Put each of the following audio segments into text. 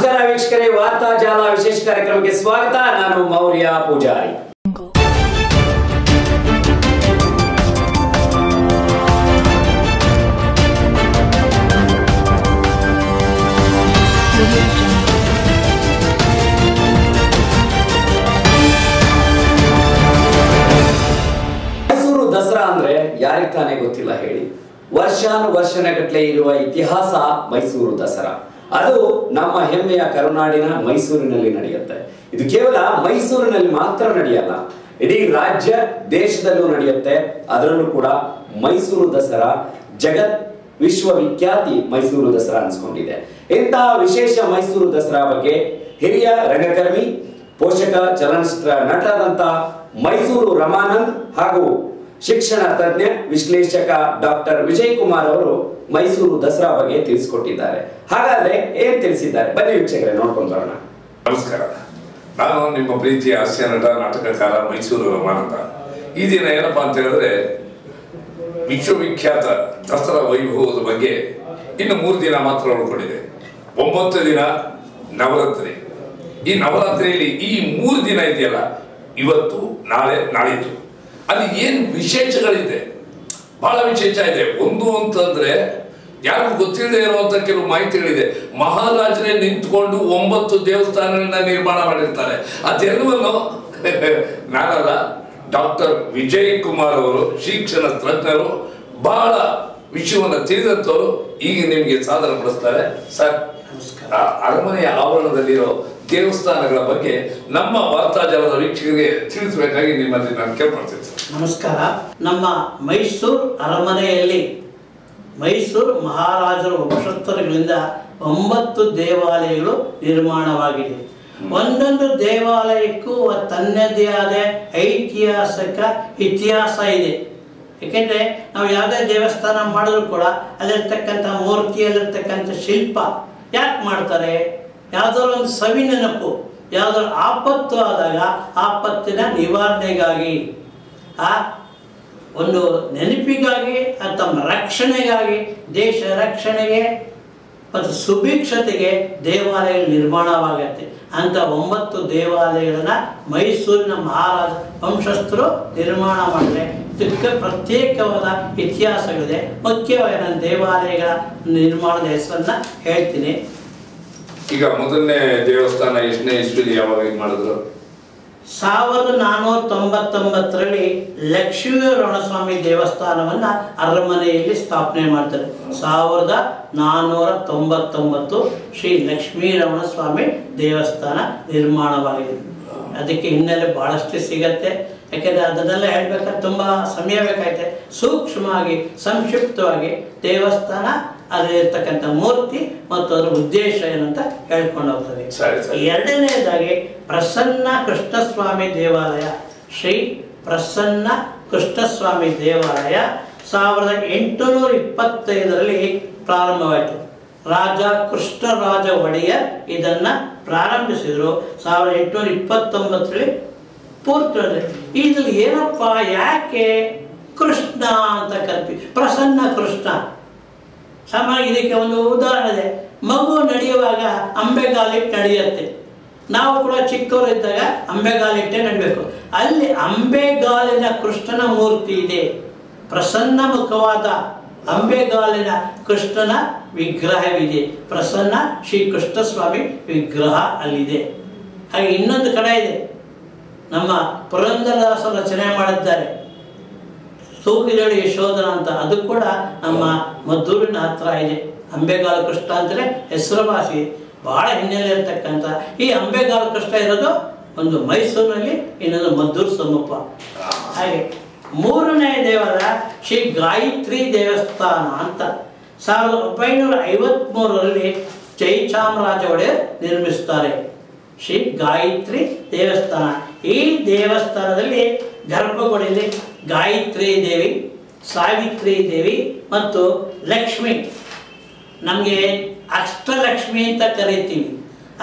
ನಮಸ್ಕಾರ ವೀಕ್ಷಕರೇ ವಾರ್ತಾ ಜಾಲ ವಿಶೇಷ ಕಾರ್ಯಕ್ರಮಕ್ಕೆ ಸ್ವಾಗತ ನಾನು ಮೌರ್ಯ ಪೂಜಾರಿ ಮೈಸೂರು ದಸರಾ ಅಂದ್ರೆ ಯಾರಿಗೆ ತಾನೇ ಗೊತ್ತಿಲ್ಲ ಹೇಳಿ ವರ್ಷಾನು ವರ್ಷನಗಟ್ಲೆ ಇರುವ ಇತಿಹಾಸ ಮೈಸೂರು ದಸರಾ ಅದು ನಮ್ಮ ಹೆಮ್ಮೆಯ ಕರುನಾಡಿನ ಮೈಸೂರಿನಲ್ಲಿ ನಡೆಯುತ್ತೆ ಇದು ಕೇವಲ ಮೈಸೂರಿನಲ್ಲಿ ಮಾತ್ರ ನಡೆಯಲ್ಲ ಇಡೀ ರಾಜ್ಯ ದೇಶದಲ್ಲೂ ನಡೆಯುತ್ತೆ ಅದರಲ್ಲೂ ಕೂಡ ಮೈಸೂರು ದಸರಾ ಜಗತ್ ವಿಶ್ವವಿಖ್ಯಾತಿ ಮೈಸೂರು ದಸರಾ ಅನ್ಸ್ಕೊಂಡಿದೆ ಇಂತಹ ವಿಶೇಷ ಮೈಸೂರು ದಸರಾ ಬಗ್ಗೆ ಹಿರಿಯ ರಂಗಕರ್ಮಿ ಪೋಷಕ ಚಲನಚಿತ್ರ ನಟರಾದಂತ ಮೈಸೂರು ರಮಾನಂದ್ ಹಾಗೂ ಶಿಕ್ಷಣ ತಜ್ಞ ವಿಶ್ಲೇಷಕ ಡಾಕ್ಟರ್ ವಿಜಯ್ ಕುಮಾರ್ ಅವರು ಮೈಸೂರು ದಸರಾ ಬಗ್ಗೆ ತಿಳಿಸಿಕೊಟ್ಟಿದ್ದಾರೆ ಹಾಗಾದ್ರೆ ಏನ್ ತಿಳಿಸಿದ್ದಾರೆ ಬನ್ನಿ ವೀಕ್ಷಕರೇ ನೋಡ್ಕೊಂಡು ಬರೋಣ ನಮಸ್ಕಾರ ನಾನು ನಿಮ್ಮ ಪ್ರೀತಿಯ ಹಾಸ್ಯ ನಟ ನಾಟಕಕಾರ ಮೈಸೂರು ರಮಾನಂದ ಈ ದಿನ ಏನಪ್ಪಾ ಅಂತ ಹೇಳಿದ್ರೆ ವಿಶ್ವವಿಖ್ಯಾತ ದಸರಾ ವೈಭವದ ಬಗ್ಗೆ ಇನ್ನು ಮೂರು ದಿನ ಮಾತ್ರ ಉಳ್ಕೊಂಡಿದೆ ಒಂಬತ್ತು ದಿನ ನವರಾತ್ರಿ ಈ ನವರಾತ್ರಿಯಲ್ಲಿ ಈ ಮೂರು ದಿನ ಇದೆಯಲ್ಲ ಇವತ್ತು ನಾಳೆ ನಾಳಿದ್ದು ಅಲ್ಲಿ ಏನು ವಿಶೇಷಗಳಿದೆ ಬಹಳ ವಿಶೇಷ ಇದೆ ಒಂದು ಅಂತಂದ್ರೆ ಯಾರಿಗೂ ಗೊತ್ತಿಲ್ಲದೆ ಇರುವಂತ ಕೆಲವು ಮಾಹಿತಿಗಳಿದೆ ಮಹಾರಾಜರೇ ನಿಂತ್ಕೊಂಡು ಒಂಬತ್ತು ದೇವಸ್ಥಾನಗಳನ್ನ ನಿರ್ಮಾಣ ಮಾಡಿರ್ತಾರೆ ಅದೆಲ್ಲವನ್ನು ನಾನಲ್ಲ ಡಾಕ್ಟರ್ ವಿಜಯ್ ಕುಮಾರ್ ಅವರು ಶಿಕ್ಷಣ ತಜ್ಞರು ಬಹಳ ವಿಷಯವನ್ನು ತಿಳಿದಂತವರು ಈಗ ನಿಮಗೆ ಸಾಧನೆ ಪಡಿಸ್ತಾರೆ ಸರ್ ಆ ಅರಮನೆಯ ಆವರಣದಲ್ಲಿರೋ ದೇವಸ್ಥಾನಗಳ ಬಗ್ಗೆ ನಮ್ಮ ವಾರ್ತಾಜಾಲದ ವೀಕ್ಷಕರಿಗೆ ತಿಳಿಸಬೇಕಾಗಿ ನಿಮ್ಮಲ್ಲಿ ನಾನು ಕೇಳ್ಕೊಳ್ತೀನಿ ಸರ್ ನಮಸ್ಕಾರ ನಮ್ಮ ಮೈಸೂರು ಅರಮನೆಯಲ್ಲಿ ಮೈಸೂರು ಮಹಾರಾಜರ ವಂಶಸ್ಥರುಗಳಿಂದ ಒಂಬತ್ತು ದೇವಾಲಯಗಳು ನಿರ್ಮಾಣವಾಗಿದೆ ಒಂದೊಂದು ದೇವಾಲಯಕ್ಕೂ ತನ್ನದೇ ಆದ ಐತಿಹಾಸಿಕ ಇತಿಹಾಸ ಇದೆ ಏಕೆಂದರೆ ನಾವು ಯಾವುದೇ ದೇವಸ್ಥಾನ ಮಾಡಿದ್ರು ಕೂಡ ಅಲ್ಲಿರ್ತಕ್ಕಂಥ ಮೂರ್ತಿಯಲ್ಲಿರ್ತಕ್ಕಂಥ ಶಿಲ್ಪ ಯಾಕೆ ಮಾಡ್ತಾರೆ ಯಾವುದಾದ್ರು ಒಂದು ಸವಿ ನೆನಪು ಯಾವುದಾದ್ರು ಆಪತ್ತು ಆದಾಗ ಆಪತ್ತಿನ ನಿವಾರಣೆಗಾಗಿ ಆ ಒಂದು ನೆನಪಿಗಾಗಿ ಅದು ತಮ್ಮ ರಕ್ಷಣೆಗಾಗಿ ದೇಶ ರಕ್ಷಣೆಗೆ ಮತ್ತು ಸುಭಿಕ್ಷತೆಗೆ ದೇವಾಲಯ ನಿರ್ಮಾಣವಾಗತ್ತೆ ಅಂತ ಒಂಬತ್ತು ದೇವಾಲಯಗಳನ್ನ ಮೈಸೂರಿನ ಮಹಾರಾಜ ವಂಶಸ್ಥರು ನಿರ್ಮಾಣ ಮಾಡಿದ್ರೆ ಇದಕ್ಕೆ ಪ್ರತ್ಯೇಕವಾದ ಇತಿಹಾಸಗಳಿದೆ ಮುಖ್ಯವಾಗಿ ನಾನು ದೇವಾಲಯಗಳ ನಿರ್ಮಾಣದ ಹೆಸರನ್ನ ಹೇಳ್ತೀನಿ ಈಗ ಮೊದಲನೇ ದೇವಸ್ಥಾನ ಎಷ್ಟನೇ ಇಸ್ವಿಲಿ ಯಾವಾಗ ಇದು ಮಾಡಿದ್ರು ಸಾವಿರದ ನಾನ್ನೂರ ತೊಂಬತ್ತೊಂಬತ್ತರಲ್ಲಿ ಲಕ್ಷ್ಮೀರಮಣಸ್ವಾಮಿ ದೇವಸ್ಥಾನವನ್ನ ಅರಮನೆಯಲ್ಲಿ ಸ್ಥಾಪನೆ ಮಾಡ್ತಾರೆ ಸಾವಿರದ ನಾನ್ನೂರ ತೊಂಬತ್ತೊಂಬತ್ತು ಶ್ರೀ ಲಕ್ಷ್ಮೀರಮಣ ಸ್ವಾಮಿ ದೇವಸ್ಥಾನ ನಿರ್ಮಾಣವಾಗಿದೆ ಅದಕ್ಕೆ ಹಿನ್ನೆಲೆ ಬಹಳಷ್ಟು ಸಿಗತ್ತೆ ಯಾಕೆಂದರೆ ಅದನ್ನೆಲ್ಲ ಹೇಳ್ಬೇಕಾದ್ರೆ ತುಂಬ ಸಮಯ ಬೇಕಾಯ್ತೆ ಸೂಕ್ಷ್ಮವಾಗಿ ಸಂಕ್ಷಿಪ್ತವಾಗಿ ದೇವಸ್ಥಾನ ಅಲ್ಲಿರ್ತಕ್ಕಂಥ ಮೂರ್ತಿ ಮತ್ತು ಅದರ ಉದ್ದೇಶ ಏನಂತ ಹೇಳ್ಕೊಂಡು ಹೋಗ್ತದೆ ಸರಿ, ಸರಿ. ಎರಡನೇದಾಗಿ ಪ್ರಸನ್ನ ಕೃಷ್ಣಸ್ವಾಮಿ ದೇವಾಲಯ ಶ್ರೀ ಪ್ರಸನ್ನ ಕೃಷ್ಣಸ್ವಾಮಿ ದೇವಾಲಯ ಸಾವಿರದ ಎಂಟುನೂರ ಇಪ್ಪತ್ತೈದರಲ್ಲಿ ಪ್ರಾರಂಭವಾಯಿತು ರಾಜ ಕೃಷ್ಣರಾಜ ಒಡೆಯರ್ ಇದನ್ನ ಪ್ರಾರಂಭಿಸಿದರು ಸಾವಿರದ ಎಂಟುನೂರ ಇಪ್ಪತ್ತೊಂಬತ್ತರಲ್ಲಿ ಪೂರ್ತಿ ಇದ್ರಲ್ಲಿ ಏನಪ್ಪ ಯಾಕೆ ಕೃಷ್ಣ ಅಂತ ಕಲ್ಪಿ ಪ್ರಸನ್ನ ಕೃಷ್ಣ ಸಾಮಾನ್ಯ ಇದಕ್ಕೆ ಒಂದು ಉದಾಹರಣೆ ಇದೆ ಮಗು ನಡೆಯುವಾಗ ಅಂಬೆಗಾಲಿಟ್ಟು ನಡೆಯುತ್ತೆ ನಾವು ಕೂಡ ಚಿಕ್ಕವರಿದ್ದಾಗ ಅಂಬೆಗಾಲಿಟ್ಟೆ ನಡಬೇಕು ಅಲ್ಲಿ ಅಂಬೆಗಾಲಿನ ಕೃಷ್ಣನ ಮೂರ್ತಿ ಇದೆ ಪ್ರಸನ್ನ ಮುಖವಾದ ಅಂಬೆಗಾಲಿನ ಕೃಷ್ಣನ ವಿಗ್ರಹವಿದೆ ಪ್ರಸನ್ನ ಶ್ರೀ ಕೃಷ್ಣಸ್ವಾಮಿ ವಿಗ್ರಹ ಅಲ್ಲಿದೆ ಹಾಗೆ ಇನ್ನೊಂದು ಕಡೆ ಇದೆ ನಮ್ಮ ಪುರಂದರದಾಸರು ರಚನೆ ಮಾಡಿದ್ದಾರೆ ತೂಕಿದಳು ಯಶೋಧನ ಅಂತ ಅದು ಕೂಡ ನಮ್ಮ ಮದ್ದೂರಿನ ಹತ್ರ ಇದೆ ಅಂಬೆಗಾಲ ಕೃಷ್ಣ ಅಂತಲೇ ಹೆಸರುವಾಸಿ ಬಹಳ ಹಿನ್ನೆಲೆ ಇರತಕ್ಕಂಥ ಈ ಅಂಬೆಗಾಲ ಕೃಷ್ಣ ಇರೋದು ಒಂದು ಮೈಸೂರಿನಲ್ಲಿ ಇನ್ನೊಂದು ಮದ್ದೂರು ಸಮ್ಮುಖ ಹಾಗೆ ಮೂರನೇ ದೇವರ ಶ್ರೀ ಗಾಯತ್ರಿ ದೇವಸ್ಥಾನ ಅಂತ ಸಾವಿರದ ಒಂಬೈನೂರ ಐವತ್ಮೂರರಲ್ಲಿ ಜಯಚಾಮರಾಜ ಒಡೆಯರ್ ನಿರ್ಮಿಸ್ತಾರೆ ಶ್ರೀ ಗಾಯತ್ರಿ ದೇವಸ್ಥಾನ ಈ ದೇವಸ್ಥಾನದಲ್ಲಿ ಗರ್ಭಗುಡಿಯಲ್ಲಿ ಗಾಯತ್ರಿ ದೇವಿ ಸಾವಿತ್ರಿ ದೇವಿ ಮತ್ತು ಲಕ್ಷ್ಮಿ ನಮಗೆ ಅಷ್ಟಲಕ್ಷ್ಮಿ ಅಂತ ಕರಿತೀವಿ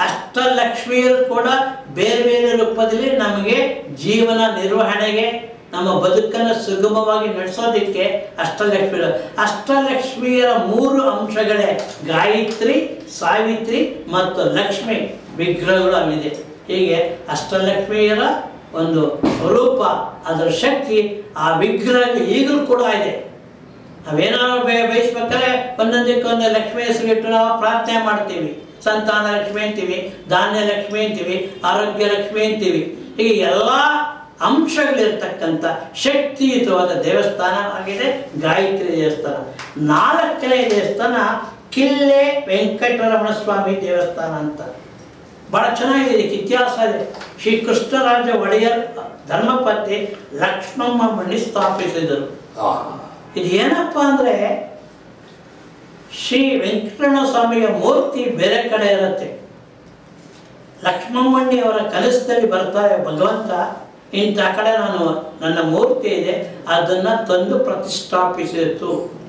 ಅಷ್ಟಲಕ್ಷ್ಮಿಯರು ಕೂಡ ಬೇರೆ ಬೇರೆ ರೂಪದಲ್ಲಿ ನಮಗೆ ಜೀವನ ನಿರ್ವಹಣೆಗೆ ನಮ್ಮ ಬದುಕನ್ನು ಸುಗಮವಾಗಿ ನಡೆಸೋದಕ್ಕೆ ಅಷ್ಟಲಕ್ಷ್ಮಿ ಅಷ್ಟಲಕ್ಷ್ಮಿಯರ ಮೂರು ಅಂಶಗಳೇ ಗಾಯತ್ರಿ ಸಾವಿತ್ರಿ ಮತ್ತು ಲಕ್ಷ್ಮಿ ವಿಗ್ರಹಗಳು ಅಲ್ಲಿದೆ ಹೀಗೆ ಅಷ್ಟಲಕ್ಷ್ಮಿಯರ ಒಂದು ಸ್ವರೂಪ ಅದರ ಶಕ್ತಿ ಆ ವಿಗ್ರಹ ಈಗಲೂ ಕೂಡ ಇದೆ ನಾವೇನಾದ್ರು ಬಯ ಬಯಸ್ಬೇಕಾದ್ರೆ ಒಂದೊಂದಕ್ಕೆ ಒಂದು ಲಕ್ಷ್ಮಿ ಹೆಸರಿಟ್ಟು ನಾವು ಪ್ರಾರ್ಥನೆ ಮಾಡ್ತೀವಿ ಸಂತಾನ ಲಕ್ಷ್ಮಿ ಅಂತೀವಿ ಧಾನ್ಯ ಲಕ್ಷ್ಮಿ ಅಂತೀವಿ ಆರೋಗ್ಯ ಲಕ್ಷ್ಮಿ ಅಂತೀವಿ ಹೀಗೆ ಎಲ್ಲ ಅಂಶಗಳಿರ್ತಕ್ಕಂಥ ಶಕ್ತಿಯುತವಾದ ದೇವಸ್ಥಾನ ಆಗಿದೆ ಗಾಯತ್ರಿ ದೇವಸ್ಥಾನ ನಾಲ್ಕನೇ ದೇವಸ್ಥಾನ ಕಿಲ್ಲೆ ವೆಂಕಟರಮಣ ಸ್ವಾಮಿ ದೇವಸ್ಥಾನ ಅಂತ ಬಹಳ ಚೆನ್ನಾಗಿದೆ ಇದಕ್ಕೆ ಇತಿಹಾಸ ಇದೆ ಶ್ರೀ ಕೃಷ್ಣರಾಜ ಒಡೆಯರ್ ಧರ್ಮಪತಿ ಲಕ್ಷ್ಮಮ್ಮ ಮಣಿ ಸ್ಥಾಪಿಸಿದರು ಆ, ಇದು ಏನಪ್ಪ ಅಂದರೆ ಶ್ರೀ ವೆಂಕಟರಮಣ ಸ್ವಾಮಿಯ ಮೂರ್ತಿ ಬೇರೆ ಕಡೆ ಇರುತ್ತೆ ಲಕ್ಷ್ಮಮ್ಮಣ್ಣಿ ಅವರ ಕನಸದಲ್ಲಿ ಬರ್ತಾರೆ ಭಗವಂತ ಇಂಥ ಕಡೆ ನಾನು ನನ್ನ ಮೂರ್ತಿ ಇದೆ ಅದನ್ನು ತಂದು ಪ್ರತಿಷ್ಠಾಪಿಸಿತು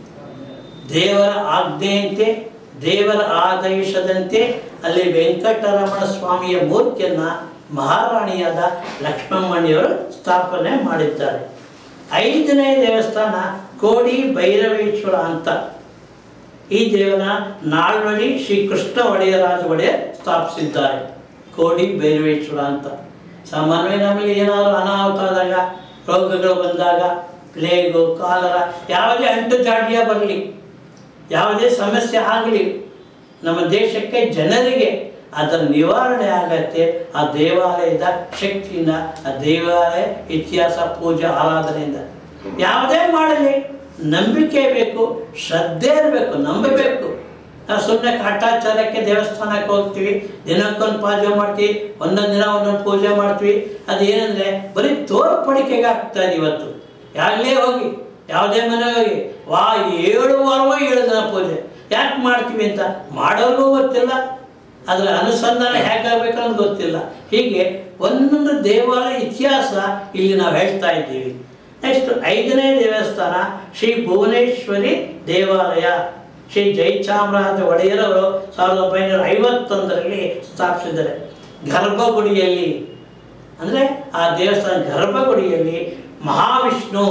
ದೇವರ ಆಜ್ಞೆಯಂತೆ ದೇವರ ಆದೇಶದಂತೆ ಅಲ್ಲಿ ವೆಂಕಟರಮಣ ಸ್ವಾಮಿಯ ಮೂರ್ತಿಯನ್ನು ಮಹಾರಾಣಿಯಾದ ಲಕ್ಷ್ಮಮ್ಮಣಿಯವರು ಸ್ಥಾಪನೆ ಮಾಡಿದ್ದಾರೆ ಐದನೇ ದೇವಸ್ಥಾನ ಕೋಡಿ ಭೈರವೇಶ್ವರ ಅಂತ ಈ ದೇವನ ನಾಲ್ವಡಿ ಶ್ರೀ ಕೃಷ್ಣ ಒಡೆಯರಾಜ ಒಡೆಯರ್ ಸ್ಥಾಪಿಸಿದ್ದಾರೆ ಕೋಡಿ ಭೈರವೇಶ್ವರ ಅಂತ ಸಾಮಾನ್ಯವಾಗಿ ನಮಗೆ ಏನಾದರೂ ಅನಾಹುತ ಆದಾಗ ರೋಗಗಳು ಬಂದಾಗ ಪ್ಲೇಗು ಕಾಲರ ಯಾವುದೇ ಅಂಟು ಜಾಡಿಯ ಬರಲಿ ಯಾವುದೇ ಸಮಸ್ಯೆ ಆಗಲಿ ನಮ್ಮ ದೇಶಕ್ಕೆ ಜನರಿಗೆ ಅದರ ನಿವಾರಣೆ ಆಗತ್ತೆ ಆ ದೇವಾಲಯದ ಶಕ್ತಿಯಿಂದ ಆ ದೇವಾಲಯ ಇತಿಹಾಸ ಪೂಜೆ ಆರಾಧನೆಯಿಂದ ಯಾವುದೇ ಮಾಡಲಿ ನಂಬಿಕೆ ಬೇಕು ಶ್ರದ್ಧೆ ಇರಬೇಕು ನಂಬಬೇಕು ನಾವು ಸುಮ್ಮನೆ ಕಾಟಾಚಾರಕ್ಕೆ ದೇವಸ್ಥಾನಕ್ಕೆ ಹೋಗ್ತೀವಿ ದಿನಕ್ಕೊಂದು ಪೂಜೆ ಮಾಡ್ತೀವಿ ಒಂದೊಂದು ದಿನ ಒಂದೊಂದು ಪೂಜೆ ಮಾಡ್ತೀವಿ ಅದೇನೆಂದರೆ ಬರೀ ತೋರ್ಪಡಿಕೆಗೆ ಆಗ್ತಾ ಇದೆ ಇವತ್ತು ಯಾಗಲೇ ಹೋಗಿ ಯಾವುದೇ ಮನೆ ಹೋಗಿ ವಾ ಏಳು ವಾರವೋ ಏಳು ದಿನ ಪೂಜೆ ಯಾಕೆ ಮಾಡ್ತೀವಿ ಅಂತ ಮಾಡೋರ್ಗೂ ಗೊತ್ತಿಲ್ಲ ಅದರ ಅನುಸಂಧಾನ ಹೇಗಾಗಬೇಕು ಅನ್ನೋದು ಗೊತ್ತಿಲ್ಲ ಹೀಗೆ ಒಂದೊಂದು ದೇವಾಲಯ ಇತಿಹಾಸ ಇಲ್ಲಿ ನಾವು ಹೇಳ್ತಾ ಇದ್ದೀವಿ ನೆಕ್ಸ್ಟ್ ಐದನೇ ದೇವಸ್ಥಾನ ಶ್ರೀ ಭುವನೇಶ್ವರಿ ದೇವಾಲಯ ಶ್ರೀ ಜಯಚಾಮರಾಜ ಒಡೆಯರವರು ಸಾವಿರದ ಒಂಬೈನೂರ ಐವತ್ತೊಂದರಲ್ಲಿ ಸ್ಥಾಪಿಸಿದ್ದಾರೆ ಗರ್ಭಗುಡಿಯಲ್ಲಿ ಅಂದರೆ ಆ ದೇವಸ್ಥಾನ ಗರ್ಭಗುಡಿಯಲ್ಲಿ ಮಹಾವಿಷ್ಣು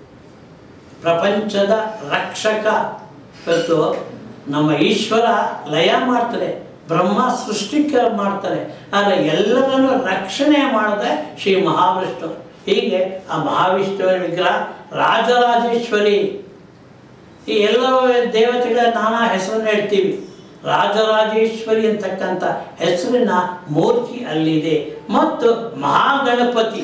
ಪ್ರಪಂಚದ ರಕ್ಷಕ ಇವತ್ತು ನಮ್ಮ ಈಶ್ವರ ಲಯ ಮಾಡ್ತಾರೆ ಬ್ರಹ್ಮ ಸೃಷ್ಟಿಕ ಮಾಡ್ತಾರೆ ಆದರೆ ಎಲ್ಲರನ್ನು ರಕ್ಷಣೆ ಮಾಡದೆ ಶ್ರೀ ಮಹಾವಿಷ್ಣು ಹೀಗೆ ಆ ಮಹಾವಿಷ್ಣುವಿನ ವಿಗ್ರಹ ರಾಜರಾಜೇಶ್ವರಿ ಈ ಎಲ್ಲ ದೇವತೆಗಳ ನಾನಾ ಹೆಸರನ್ನು ಹೇಳ್ತೀವಿ ರಾಜರಾಜೇಶ್ವರಿ ಅಂತಕ್ಕಂಥ ಹೆಸರಿನ ಮೂರ್ತಿ ಅಲ್ಲಿದೆ ಮತ್ತು ಮಹಾಗಣಪತಿ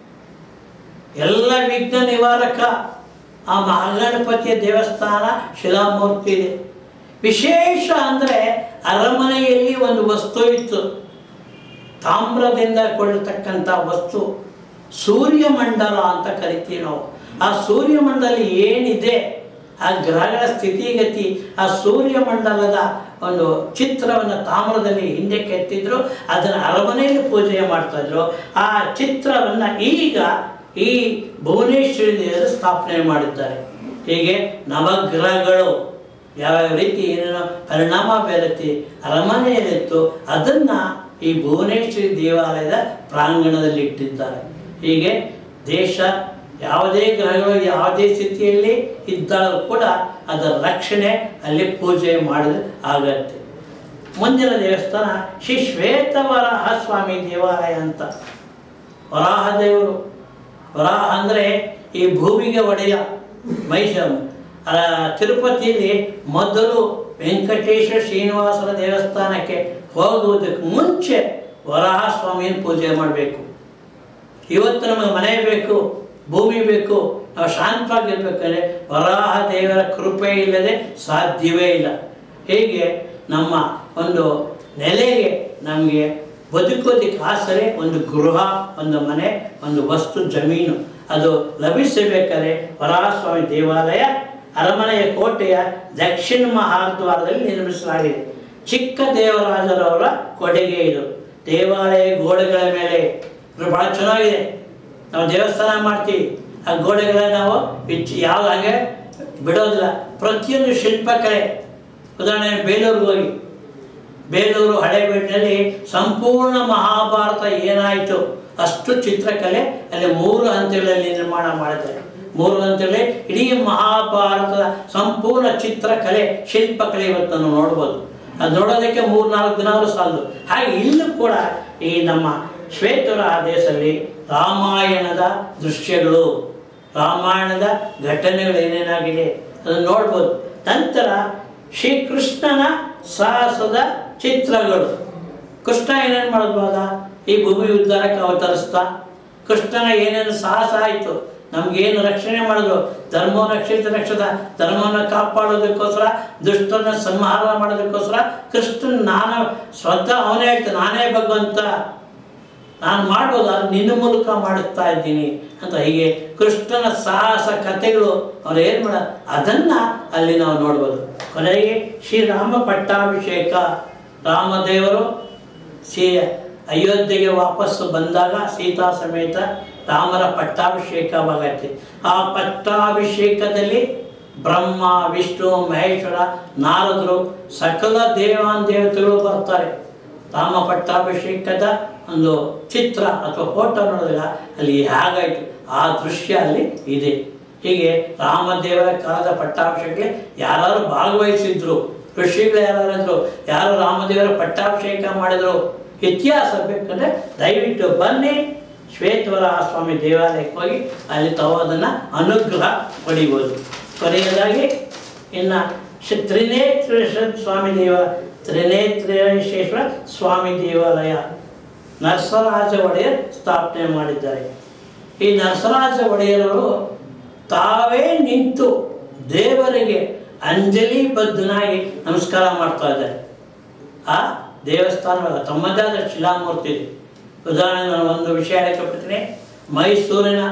ಎಲ್ಲ ವಿಘ್ನ ನಿವಾರಕ ಆ ಮಹಾಗಣಪತಿಯ ದೇವಸ್ಥಾನ ಶಿಲಾಮೂರ್ತಿ ಇದೆ ವಿಶೇಷ ಅಂದರೆ ಅರಮನೆಯಲ್ಲಿ ಒಂದು ವಸ್ತು ಇತ್ತು ತಾಮ್ರದಿಂದ ಕೊಳ್ಳತಕ್ಕಂಥ ವಸ್ತು ಸೂರ್ಯಮಂಡಲ ಅಂತ ಕರಿತೀವಿ ನಾವು ಆ ಸೂರ್ಯಮಂಡಲ ಏನಿದೆ ಆ ಗ್ರಹಗಳ ಸ್ಥಿತಿಗತಿ ಆ ಸೂರ್ಯಮಂಡಲದ ಒಂದು ಚಿತ್ರವನ್ನು ತಾಮ್ರದಲ್ಲಿ ಹಿಂದೆ ಕೆತ್ತಿದ್ರು ಅದನ್ನು ಅರಮನೆಯಲ್ಲಿ ಪೂಜೆ ಮಾಡ್ತಾ ಇದ್ರು ಆ ಚಿತ್ರವನ್ನು ಈಗ ಈ ಭುವನೇಶ್ವರಿ ದೇವರು ಸ್ಥಾಪನೆ ಮಾಡಿದ್ದಾರೆ ಹೀಗೆ ನವಗ್ರಹಗಳು ಯಾವ್ಯಾವ ರೀತಿ ಏನೇನೋ ಪರಿಣಾಮ ಬೀರುತ್ತೆ ಅರಮನೆಯಲ್ಲಿತ್ತು ಅದನ್ನು ಈ ಭುವನೇಶ್ವರಿ ದೇವಾಲಯದ ಪ್ರಾಂಗಣದಲ್ಲಿ ಇಟ್ಟಿದ್ದಾರೆ ಹೀಗೆ ದೇಶ ಯಾವುದೇ ಗ್ರಹಗಳು ಯಾವುದೇ ಸ್ಥಿತಿಯಲ್ಲಿ ಇದ್ದಾಗ ಕೂಡ ಅದರ ರಕ್ಷಣೆ ಅಲ್ಲಿ ಪೂಜೆ ಮಾಡಿದ್ರೆ ಆಗತ್ತೆ ಮುಂದಿನ ದೇವಸ್ಥಾನ ಶ್ರೀ ಶ್ವೇತವರಾಹ ಸ್ವಾಮಿ ದೇವಾಲಯ ಅಂತ ವರಾಹ ದೇವರು ವರಾಹ ಅಂದರೆ ಈ ಭೂಮಿಗೆ ಒಡೆಯ ಮೈಷ ಆ, ತಿರುಪತಿಯಲ್ಲಿ ಮೊದಲು ವೆಂಕಟೇಶ್ವರ ಶ್ರೀನಿವಾಸನ ದೇವಸ್ಥಾನಕ್ಕೆ ಹೋಗುವುದಕ್ಕೆ ಮುಂಚೆ ವರಾಹ ಸ್ವಾಮಿಯನ್ನು ಪೂಜೆ ಮಾಡಬೇಕು ಇವತ್ತು ನಮಗೆ ಮನೆ ಬೇಕು ಭೂಮಿ ಬೇಕು ನಾವು ಶಾಂತವಾಗಿರ್ಬೇಕಾದ್ರೆ ವರಾಹ ದೇವರ ಕೃಪೆ ಇಲ್ಲದೆ ಸಾಧ್ಯವೇ ಇಲ್ಲ ಹೀಗೆ ನಮ್ಮ ಒಂದು ನೆಲೆಗೆ ನಮಗೆ ಬದುಕೋದಕ್ಕೆ ಆಸರೆ ಒಂದು ಗೃಹ ಒಂದು ಮನೆ ಒಂದು ವಸ್ತು ಜಮೀನು ಅದು ಲಭಿಸಬೇಕಾದ್ರೆ ವರಾಹಸ್ವಾಮಿ ದೇವಾಲಯ ಅರಮನೆಯ ಕೋಟೆಯ ದಕ್ಷಿಣ ಮಹಾದ್ವಾರದಲ್ಲಿ ನಿರ್ಮಿಸಲಾಗಿದೆ ಚಿಕ್ಕ ದೇವರಾಜರವರ ಕೊಡುಗೆ ಇದು ದೇವಾಲಯ ಗೋಡೆಗಳ ಮೇಲೆ ಇದು ಬಹಳ ಚೆನ್ನಾಗಿದೆ ನಾವು ದೇವಸ್ಥಾನ ಮಾಡ್ತೀವಿ ಆ ಗೋಡೆಗಳ ನಾವು ಇಚ್ ಯಾವ್ದು ಹಾಗೆ ಬಿಡೋದಿಲ್ಲ ಪ್ರತಿಯೊಂದು ಶಿಲ್ಪಕಲೆ ಉದಾಹರಣೆ ಬೇಲೂರಿಗೆ ಹೋಗಿ ಬೇಲೂರು ಹಳೇಬೀಡಿನಲ್ಲಿ ಸಂಪೂರ್ಣ ಮಹಾಭಾರತ ಏನಾಯಿತು ಅಷ್ಟು ಚಿತ್ರಕಲೆ ಅಲ್ಲಿ ಮೂರು ಹಂತಗಳಲ್ಲಿ ನಿರ್ಮಾಣ ಮಾಡಿದ್ದಾರೆ ಮೂರು ಹಂತಗಳಲ್ಲಿ ಇಡೀ ಮಹಾಭಾರತದ ಸಂಪೂರ್ಣ ಚಿತ್ರಕಲೆ ಶಿಲ್ಪಕಲೆ ಇವತ್ತು ನಾವು ನೋಡ್ಬೋದು ಅದು ನೋಡೋದಕ್ಕೆ ಮೂರು ನಾಲ್ಕು ದಿನ ಸಾಲದು ಹಾಗೆ ಇಲ್ಲೂ ಕೂಡ ಈ ನಮ್ಮ ಶ್ವೇತರ ದೇಶದಲ್ಲಿ ರಾಮಾಯಣದ ದೃಶ್ಯಗಳು ರಾಮಾಯಣದ ಘಟನೆಗಳು ಏನೇನಾಗಿದೆ ಅದನ್ನು ನೋಡ್ಬೋದು ನಂತರ ಶ್ರೀಕೃಷ್ಣನ ಸಾಹಸದ ಚಿತ್ರಗಳು ಕೃಷ್ಣ ಏನೇನು ಮಾಡ್ಬೋದ ಈ ಭೂಮಿ ಉದ್ಧಾರಕ್ಕೆ ಅವತರಿಸ್ತಾ ಕೃಷ್ಣನ ಏನೇನು ಸಾಹಸ ಆಯಿತು ನಮ್ಗೇನು ರಕ್ಷಣೆ ಮಾಡಿದ್ರು ಧರ್ಮವನ್ನು ರಕ್ಷಿತ ರಕ್ಷದ ಧರ್ಮವನ್ನು ಕಾಪಾಡೋದಕ್ಕೋಸ್ಕರ ದುಷ್ಟನ ಸಂಹಾರ ಮಾಡೋದಕ್ಕೋಸ್ಕರ ಕೃಷ್ಣನ್ ನಾನು ಸ್ವತಃ ಅವನೇ ಹೇಳ್ತಾನೆ ನಾನೇ ಭಗವಂತ ನಾನು ಮಾಡ್ಬೋದು ಅದು ನಿನ್ನ ಮೂಲಕ ಮಾಡುತ್ತಾ ಇದ್ದೀನಿ ಅಂತ ಹೀಗೆ ಕೃಷ್ಣನ ಸಾಹಸ ಕಥೆಗಳು ಅವ್ರು ಏನು ಮಾಡ ಅದನ್ನು ಅಲ್ಲಿ ನಾವು ನೋಡ್ಬೋದು ಕೊನೆಗೆ ಶ್ರೀರಾಮ ಪಟ್ಟಾಭಿಷೇಕ ರಾಮದೇವರು ಶ್ರೀ ಅಯೋಧ್ಯೆಗೆ ವಾಪಸ್ಸು ಬಂದಾಗ ಸೀತಾ ಸಮೇತ ರಾಮರ ಪಟ್ಟಾಭಿಷೇಕವಾಗತ್ತೆ ಆ ಪಟ್ಟಾಭಿಷೇಕದಲ್ಲಿ ಬ್ರಹ್ಮ ವಿಷ್ಣು ಮಹೇಶ್ವರ ನಾರದರು ಸಕಲ ದೇವಾನ್ ದೇವತೆಗಳು ಬರ್ತಾರೆ ರಾಮ ಪಟ್ಟಾಭಿಷೇಕದ ಒಂದು ಚಿತ್ರ ಅಥವಾ ಫೋಟೋ ನೋಡಿದಾಗ ಅಲ್ಲಿ ಹೇಗಾಯಿತು ಆ ದೃಶ್ಯ ಅಲ್ಲಿ ಇದೆ ಹೀಗೆ ರಾಮದೇವರ ಕಾಲದ ಪಟ್ಟಾಭಿಷೇಕಕ್ಕೆ ಯಾರು ಭಾಗವಹಿಸಿದ್ರು ಋಷಿಗಳು ಯಾರು ಇದ್ರು ಯಾರು ರಾಮದೇವರ ಪಟ್ಟಾಭಿಷೇಕ ಮಾಡಿದ್ರು ಇತಿಹಾಸ ಬೇಕಂದ್ರೆ ದಯವಿಟ್ಟು ಬನ್ನಿ ಶ್ವೇತವರ ಸ್ವಾಮಿ ದೇವಾಲಯಕ್ಕೆ ಹೋಗಿ ಅಲ್ಲಿ ತಾವು ಅದನ್ನು ಅನುಗ್ರಹ ಪಡಿಬೋದು ಕೊನೆಯದಾಗಿ ಇನ್ನು ಶ್ರೀ ತ್ರಿನೇತ್ರೇಶ್ವರ ಸ್ವಾಮಿ ದೇವ ತ್ರಿನೇತ್ರೇಶ್ವರ ಸ್ವಾಮಿ ದೇವಾಲಯ ನರಸರಾಜ ಒಡೆಯರ್ ಸ್ಥಾಪನೆ ಮಾಡಿದ್ದಾರೆ ಈ ನರಸರಾಜ ಒಡೆಯರವರು ತಾವೇ ನಿಂತು ದೇವರಿಗೆ ಅಂಜಲಿ ಬದ್ಧನಾಗಿ ನಮಸ್ಕಾರ ಮಾಡ್ತಾ ಇದ್ದಾರೆ ಆ ದೇವಸ್ಥಾನ ತಮ್ಮದೇ ಆದ ಶಿಲಾಮೂರ್ತಿ ಇದೆ ಉದಾಹರಣೆ ನಾನು ಒಂದು ವಿಷಯ ಹೇಳಕ್ಕೆ ಮೈಸೂರಿನ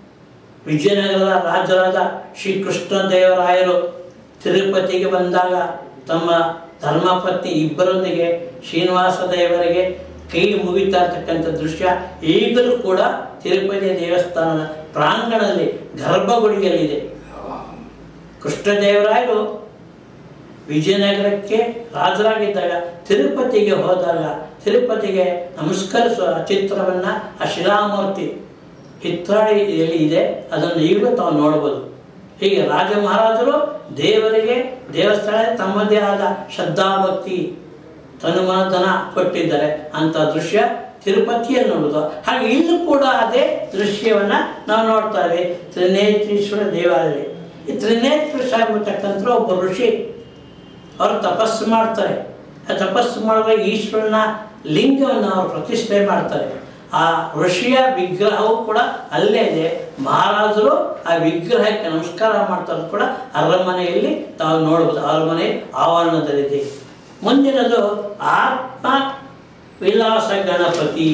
ವಿಜಯನಗರದ ರಾಜರಾದ ಶ್ರೀಕೃಷ್ಣ ದೇವರಾಯರು ತಿರುಪತಿಗೆ ಬಂದಾಗ ತಮ್ಮ ಧರ್ಮಪತ್ನಿ ಇಬ್ಬರೊಂದಿಗೆ ಶ್ರೀನಿವಾಸ ದೇವರಿಗೆ ಕೈ ಮುಗಿತಾ ಇರ್ತಕ್ಕಂಥ ದೃಶ್ಯ ಈಗಲೂ ಕೂಡ ತಿರುಪತಿ ದೇವಸ್ಥಾನದ ಪ್ರಾಂಗಣದಲ್ಲಿ ಗರ್ಭಗುಡಿಯಲ್ಲಿದೆ ಕೃಷ್ಣದೇವರಾಯರು ವಿಜಯನಗರಕ್ಕೆ ರಾಜರಾಗಿದ್ದಾಗ ತಿರುಪತಿಗೆ ಹೋದಾಗ ತಿರುಪತಿಗೆ ನಮಸ್ಕರಿಸುವ ಚಿತ್ರವನ್ನು ಆ ಶಿಲಾಮೂರ್ತಿ ಹಿತ್ತಾಳಿಯಲ್ಲಿ ಇದೆ ಅದನ್ನು ಈಗಲೂ ತಾವು ನೋಡ್ಬೋದು ಹೀಗೆ ರಾಜ ಮಹಾರಾಜರು ದೇವರಿಗೆ ದೇವಸ್ಥಾನ ತಮ್ಮದೇ ಆದ ಶ್ರದ್ಧಾಭಕ್ತಿ ತನುಮನಧನ ಕೊಟ್ಟಿದ್ದಾರೆ ಅಂತ ದೃಶ್ಯ ತಿರುಪತಿಯಲ್ಲಿ ನೋಡೋದು ಹಾಗೆ ಇಲ್ಲೂ ಕೂಡ ಅದೇ ದೃಶ್ಯವನ್ನ ನಾವು ನೋಡ್ತಾ ಇದ್ದೀವಿ ತ್ರಿನೇತ್ರೀಶ್ವರ ದೇವಾಲಯ ಈ ತ್ರಿನೇತ್ರೇಶ್ವರ ಎಂಬತಕ್ಕಂಥ ಒಬ್ಬ ಋಷಿ ಅವರು ತಪಸ್ಸು ಮಾಡ್ತಾರೆ ಆ ತಪಸ್ಸು ಮಾಡುವಾಗ ಈಶ್ವರನ ಲಿಂಗವನ್ನು ಅವರು ಪ್ರತಿಷ್ಠೆ ಮಾಡ್ತಾರೆ ಆ ಋಷಿಯ ವಿಗ್ರಹವು ಕೂಡ ಅಲ್ಲೇ ಇದೆ ಮಹಾರಾಜರು ಆ ವಿಗ್ರಹಕ್ಕೆ ನಮಸ್ಕಾರ ಮಾಡ್ತಾರೆ ಕೂಡ ಅರಮನೆಯಲ್ಲಿ ತಾವು ನೋಡ್ಬೋದು ಅರಮನೆ ಆವರಣದಲ್ಲಿದೆ ಮುಂದಿನದು ಆತ್ಮ ವಿಲಾಸ ಗಣಪತಿ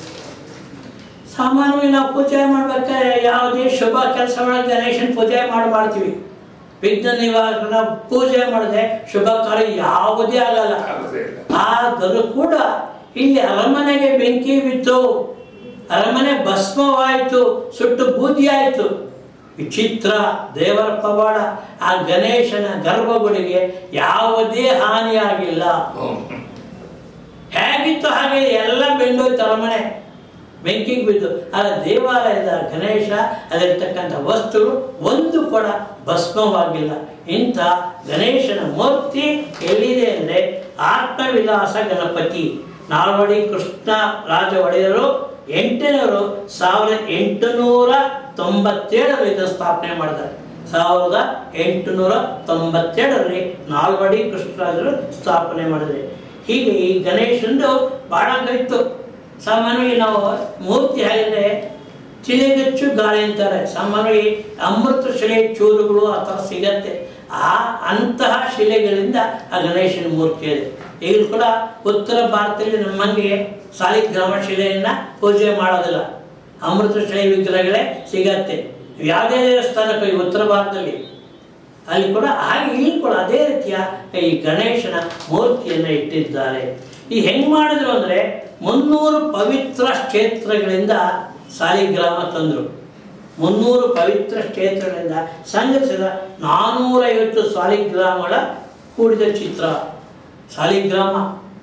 ಸಾಮಾನ್ಯವಾಗಿ ನಾವು ಪೂಜೆ ಮಾಡ್ಬೇಕಾದ್ರೆ ಯಾವುದೇ ಶುಭ ಕೆಲಸ ಮಾಡಕ್ಕೆ ಗಣೇಶನ ಪೂಜೆ ಮಾಡಿ ಮಾಡ್ತೀವಿ ವಿಘ್ನ ನಿವಾರಕನ ಪೂಜೆ ಮಾಡದೆ ಶುಭ ಕಾರ್ಯ ಯಾವುದೇ ಆಗಲ್ಲ ಆಗೋದೇ ಇಲ್ಲ. ಆದರೂ ಕೂಡ ಇಲ್ಲಿ ಅರಮನೆಗೆ ಬೆಂಕಿ ಬಿತ್ತು ಅರಮನೆ ಭಸ್ಮವಾಯಿತು ಸುಟ್ಟು ಬೂದಿ ಆಯಿತು ವಿಚಿತ್ರ ದೇವರ ಪವಾಡ ಆ ಗಣೇಶನ ಗರ್ಭಗುಡಿಗೆ ಯಾವುದೇ ಹಾನಿಯಾಗಿಲ್ಲ ಹ್ಮ್. ಹೇಗಿತ್ತು ಹಾಗೆ ಎಲ್ಲ ಬೆಂಡೋಯ್ತು ಅರಮನೆ ಬೆಂಕಿಗೆ ಬಿದ್ದು ಆ ದೇವಾಲಯದ ಗಣೇಶ ಅಲ್ಲಿರ್ತಕ್ಕಂಥ ವಸ್ತುಗಳು ಒಂದು ಕೂಡ ಭಸ್ಮವಾಗಿಲ್ಲ ಇಂಥ ಗಣೇಶನ ಮೂರ್ತಿ ಎಲ್ಲಿದೆ ಅಂದರೆ ಆತ್ಮವಿಲಾಸ ಗಣಪತಿ ನಾಲ್ವಡಿ ಕೃಷ್ಣ ರಾಜ ಒಡೆಯರು ಎಂಟನೇವರು ಸಾವಿರದ ಎಂಟುನೂರ ತೊಂಬತ್ತೇಳರಲ್ಲಿ ಇದನ್ನು ಸ್ಥಾಪನೆ ಮಾಡಿದ್ದಾರೆ ಸಾವಿರದ ಎಂಟುನೂರ ತೊಂಬತ್ತೇಳರಲ್ಲಿ ನಾಲ್ವಡಿ ಕೃಷ್ಣರಾಜರು ಸ್ಥಾಪನೆ ಮಾಡಿದ್ದಾರೆ ಹೀಗೆ ಈ ಗಣೇಶಂದು ಬಹಳ ಇತ್ತು ಸಾಮಾನ್ಯವಾಗಿ ನಾವು ಮೂರ್ತಿ ಹಾಕಿದ್ರೆ ಚಿಲೆಗಚ್ಚು ಗಾಳಿ ಅಂತಾರೆ ಸಾಮಾನ್ಯವಾಗಿ ಅಮೃತ ಶಿಲೆ ಚೂರುಗಳು ಆ ಥರ ಸಿಗತ್ತೆ ಆ ಅಂತಹ ಶಿಲೆಗಳಿಂದ ಆ ಗಣೇಶನ ಮೂರ್ತಿ ಇದೆ ಈಗಲೂ ಕೂಡ ಉತ್ತರ ಭಾರತದಲ್ಲಿ ನಮ್ಮಂಗೆ ಸಾಲಿಗ್ರಾಮ ಶಿಲೆಯನ್ನ ಪೂಜೆ ಮಾಡೋದಿಲ್ಲ ಅಮೃತ ಶಿಲೆ ವಿಗ್ರಹಗಳೇ ಸಿಗತ್ತೆ ಯಾವುದೇ ದೇವಸ್ಥಾನಕ್ಕೆ ಹೋಗಿ ಉತ್ತರ ಭಾರತದಲ್ಲಿ ಅಲ್ಲಿ ಕೂಡ ಹಾಗೆ ಇಲ್ಲಿ ಕೂಡ ಅದೇ ರೀತಿಯ ಈ ಗಣೇಶನ ಮೂರ್ತಿಯನ್ನು ಇಟ್ಟಿದ್ದಾರೆ ಈ ಹೆಂಗ್ ಮಾಡಿದ್ರು ಅಂದ್ರೆ ಮುನ್ನೂರು ಪವಿತ್ರ ಕ್ಷೇತ್ರಗಳಿಂದ ಸಾಲಿಗ್ರಾಮ ತಂದರು ಮುನ್ನೂರು ಪವಿತ್ರ ಕ್ಷೇತ್ರಗಳಿಂದ ಸಂಗ್ರಹಿಸಿದ ನಾನ್ನೂರೈವತ್ತು ಸಾಲಿಗ್ರಾಮಗಳ ಕೂಡಿದ ಚಿತ್ರ ಸಾಲಿಗ್ರಾಮ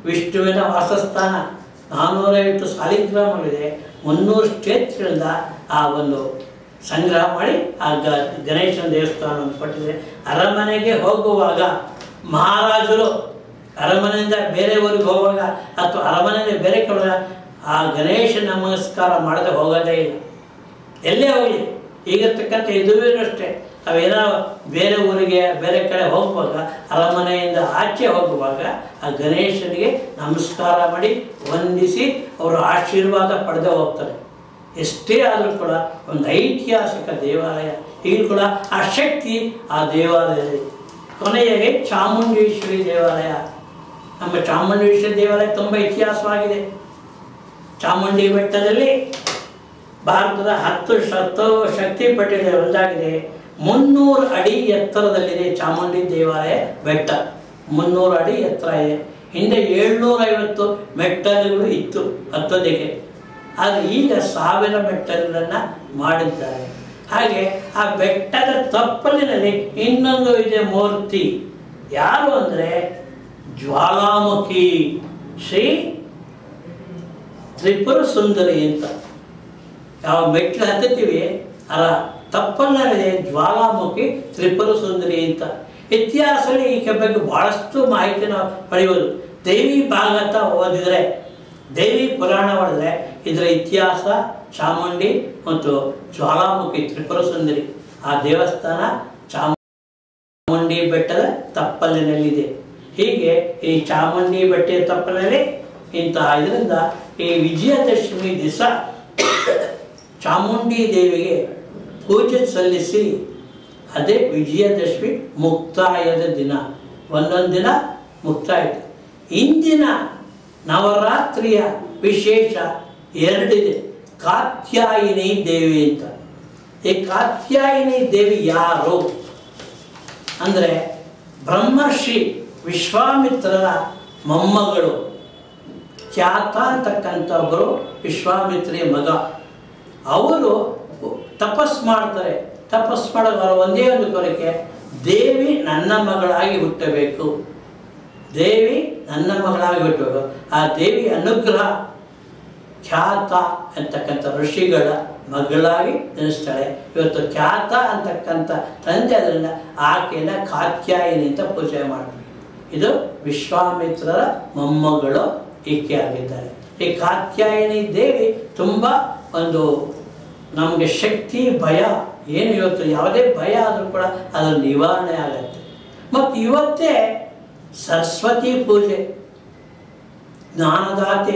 ವಿಷ್ಣುವಿನ ವಾಸಸ್ಥಾನ ನಾನ್ನೂರೈವತ್ತು ಸಾಲಿಗ್ರಾಮಗಳಿದೆ ಮುನ್ನೂರು ಕ್ಷೇತ್ರಗಳಿಂದ ಆ ಒಂದು ಸಂಗ್ರಹ ಮಾಡಿ ಆ ಗ ಗಣೇಶನ ದೇವಸ್ಥಾನವನ್ನು ಕೊಟ್ಟಿದೆ ಅರಮನೆಗೆ ಹೋಗುವಾಗ ಮಹಾರಾಜರು ಅರಮನೆಯಿಂದ ಬೇರೆ ಊರಿಗೆ ಹೋಗುವಾಗ ಅಥವಾ ಅರಮನೆಯಿಂದ ಬೇರೆ ಕಡೆ ಆ ಗಣೇಶ ನಮಸ್ಕಾರ ಮಾಡದೆ ಹೋಗೋದೇ ಇಲ್ಲ ಎಲ್ಲೇ ಹೋಗಲಿ ಈಗಿರ್ತಕ್ಕಂಥ ಇದುವೂ ಅಷ್ಟೇ ಅವೇನೋ ಬೇರೆ ಊರಿಗೆ ಬೇರೆ ಕಡೆ ಹೋಗುವಾಗ ಅರಮನೆಯಿಂದ ಆಚೆ ಹೋಗುವಾಗ ಆ ಗಣೇಶನಿಗೆ ನಮಸ್ಕಾರ ಮಾಡಿ ವಂದಿಸಿ ಅವರು ಆಶೀರ್ವಾದ ಪಡೆದೇ ಹೋಗ್ತಾರೆ ಎಷ್ಟೇ ಆದರೂ ಕೂಡ ಒಂದು ಐತಿಹಾಸಿಕ ದೇವಾಲಯ ಈಗಲೂ ಕೂಡ ಆ ಶಕ್ತಿ ಆ ದೇವಾಲಯದಲ್ಲಿ ಕೊನೆಯಾಗಿ ಚಾಮುಂಡೇಶ್ವರಿ ದೇವಾಲಯ ನಮ್ಮ ಚಾಮುಂಡೇಶ್ವರಿ ದೇವಾಲಯ ತುಂಬ ಇತಿಹಾಸವಾಗಿದೆ ಚಾಮುಂಡಿ ಬೆಟ್ಟದಲ್ಲಿ ಭಾರತದ ಹತ್ತು ಹತ್ತು ಶಕ್ತಿ ಪೀಠಗಳ ಒಂದಾಗಿದೆ ಮುನ್ನೂರು ಅಡಿ ಎತ್ತರದಲ್ಲಿದೆ ಚಾಮುಂಡಿ ದೇವಾಲಯ ಬೆಟ್ಟ ಮುನ್ನೂರು ಅಡಿ ಎತ್ತರ ಇದೆ ಹಿಂದೆ ಏಳ್ನೂರೈವತ್ತು ಮೆಟ್ಟಲುಗಳು ಇತ್ತು ಹತ್ತೋದಕ್ಕೆ ಆದರೆ ಈಗ ಸಾವಿರ ಮೆಟ್ಟಲುಗಳನ್ನು ಮಾಡಿದ್ದಾರೆ ಹಾಗೆ ಆ ಬೆಟ್ಟದ ತಪ್ಪಲಿನಲ್ಲಿ ಇನ್ನೊಂದು ಇದೆ ಮೂರ್ತಿ ಯಾರು ಅಂದರೆ ಜ್ವಾಲಾಮುಖಿ ಶ್ರೀ ತ್ರಿಪುರ ಸುಂದರಿ ಅಂತ ಯಾವ ಮೆಟ್ಲು ಹತ್ತುತ್ತೀವಿ ಅಲ್ಲ ತಪ್ಪಲ್ಲದೆ ಜ್ವಾಲಾಮುಖಿ ತ್ರಿಪುರ ಸುಂದರಿ ಅಂತ ಇತಿಹಾಸದಲ್ಲಿ ಈ ಬಗ್ಗೆ ಬಹಳಷ್ಟು ಮಾಹಿತಿ ನಾವು ಪಡೆಯುವುದು ದೇವಿ ಭಾಗವತ ಓದಿದರೆ ದೇವಿ ಪುರಾಣ ಓದಿದ್ರೆ ಇದರ ಇತಿಹಾಸ ಚಾಮುಂಡಿ ಮತ್ತು ಜ್ವಾಲಾಮುಖಿ ತ್ರಿಪುರ ಸುಂದರಿ ಆ ದೇವಸ್ಥಾನ ಚಾಮುಂಡಿ ಬೆಟ್ಟದ ತಪ್ಪಲಿನಲ್ಲಿದೆ ಹೀಗೆ ಈ ಚಾಮುಂಡಿ ಬೆಟ್ಟದ ತಪ್ಪಲಲ್ಲಿ ಇಂತಹ ಇದರಿಂದ ಈ ವಿಜಯದಶಮಿ ದಿವಸ ಚಾಮುಂಡಿ ದೇವಿಗೆ ಪೂಜೆ ಸಲ್ಲಿಸಿ ಅದೇ ವಿಜಯದಶಮಿ ಮುಕ್ತಾಯದ ದಿನ ಒಂದೊಂದು ದಿನ ಮುಕ್ತಾಯ ಇಂದಿನ ನವರಾತ್ರಿಯ ವಿಶೇಷ ಎರಡಿದೆ ಕಾತ್ಯಾಯಿನಿ ದೇವಿ ಅಂತ ಈ ಕಾತ್ಯಾಯಿನಿ ದೇವಿ ಯಾರು ಅಂದರೆ ಬ್ರಹ್ಮರ್ಷಿ ವಿಶ್ವಾಮಿತ್ರರ ಮೊಮ್ಮಗಳು ಖ್ಯಾತ ಅಂತಕ್ಕಂಥ ಒಬ್ಬರು ವಿಶ್ವಾಮಿತ್ರಿಯ ಮಗ ಅವರು ತಪಸ್ ಮಾಡ್ತಾರೆ ತಪಸ್ ಮಾಡೋದು ಒಂದೇ ಒಂದು ಕೋರಿಕೆ ದೇವಿ ನನ್ನ ಮಗಳಾಗಿ ಹುಟ್ಟಬೇಕು ದೇವಿ ನನ್ನ ಮಗಳಾಗಿ ಹುಟ್ಟಬೇಕು ಆ ದೇವಿ ಅನುಗ್ರಹ ಖ್ಯಾತ ಅಂತಕ್ಕಂಥ ಋಷಿಗಳ ಮಗಳಾಗಿ ನೆನೆಸ್ತಾಳೆ ಇವತ್ತು ಖ್ಯಾತ ಅಂತಕ್ಕಂಥ ತಂದೆ ಅದರಿಂದ ಆಕೆಯನ್ನು ಕಾತ್ಯಾಯಿನಿ ಅಂತ ಪೂಜೆ ಮಾಡ್ತೀವಿ ಇದು ವಿಶ್ವಾಮಿತ್ರರ ಮೊಮ್ಮಗಳು ಈಕೆ ಆಗಿದ್ದಾರೆ ಈ ಕಾತ್ಯಾಯಿನಿ ದೇವಿ ತುಂಬ ಒಂದು ನಮಗೆ ಶಕ್ತಿ ಭಯ ಏನು ಇವತ್ತು ಯಾವುದೇ ಭಯ ಆದರೂ ಕೂಡ ಅದರ ನಿವಾರಣೆ ಆಗತ್ತೆ ಮತ್ತು ಇವತ್ತೇ ಸರಸ್ವತಿ ಪೂಜೆ ಜ್ಞಾನದಾತೆ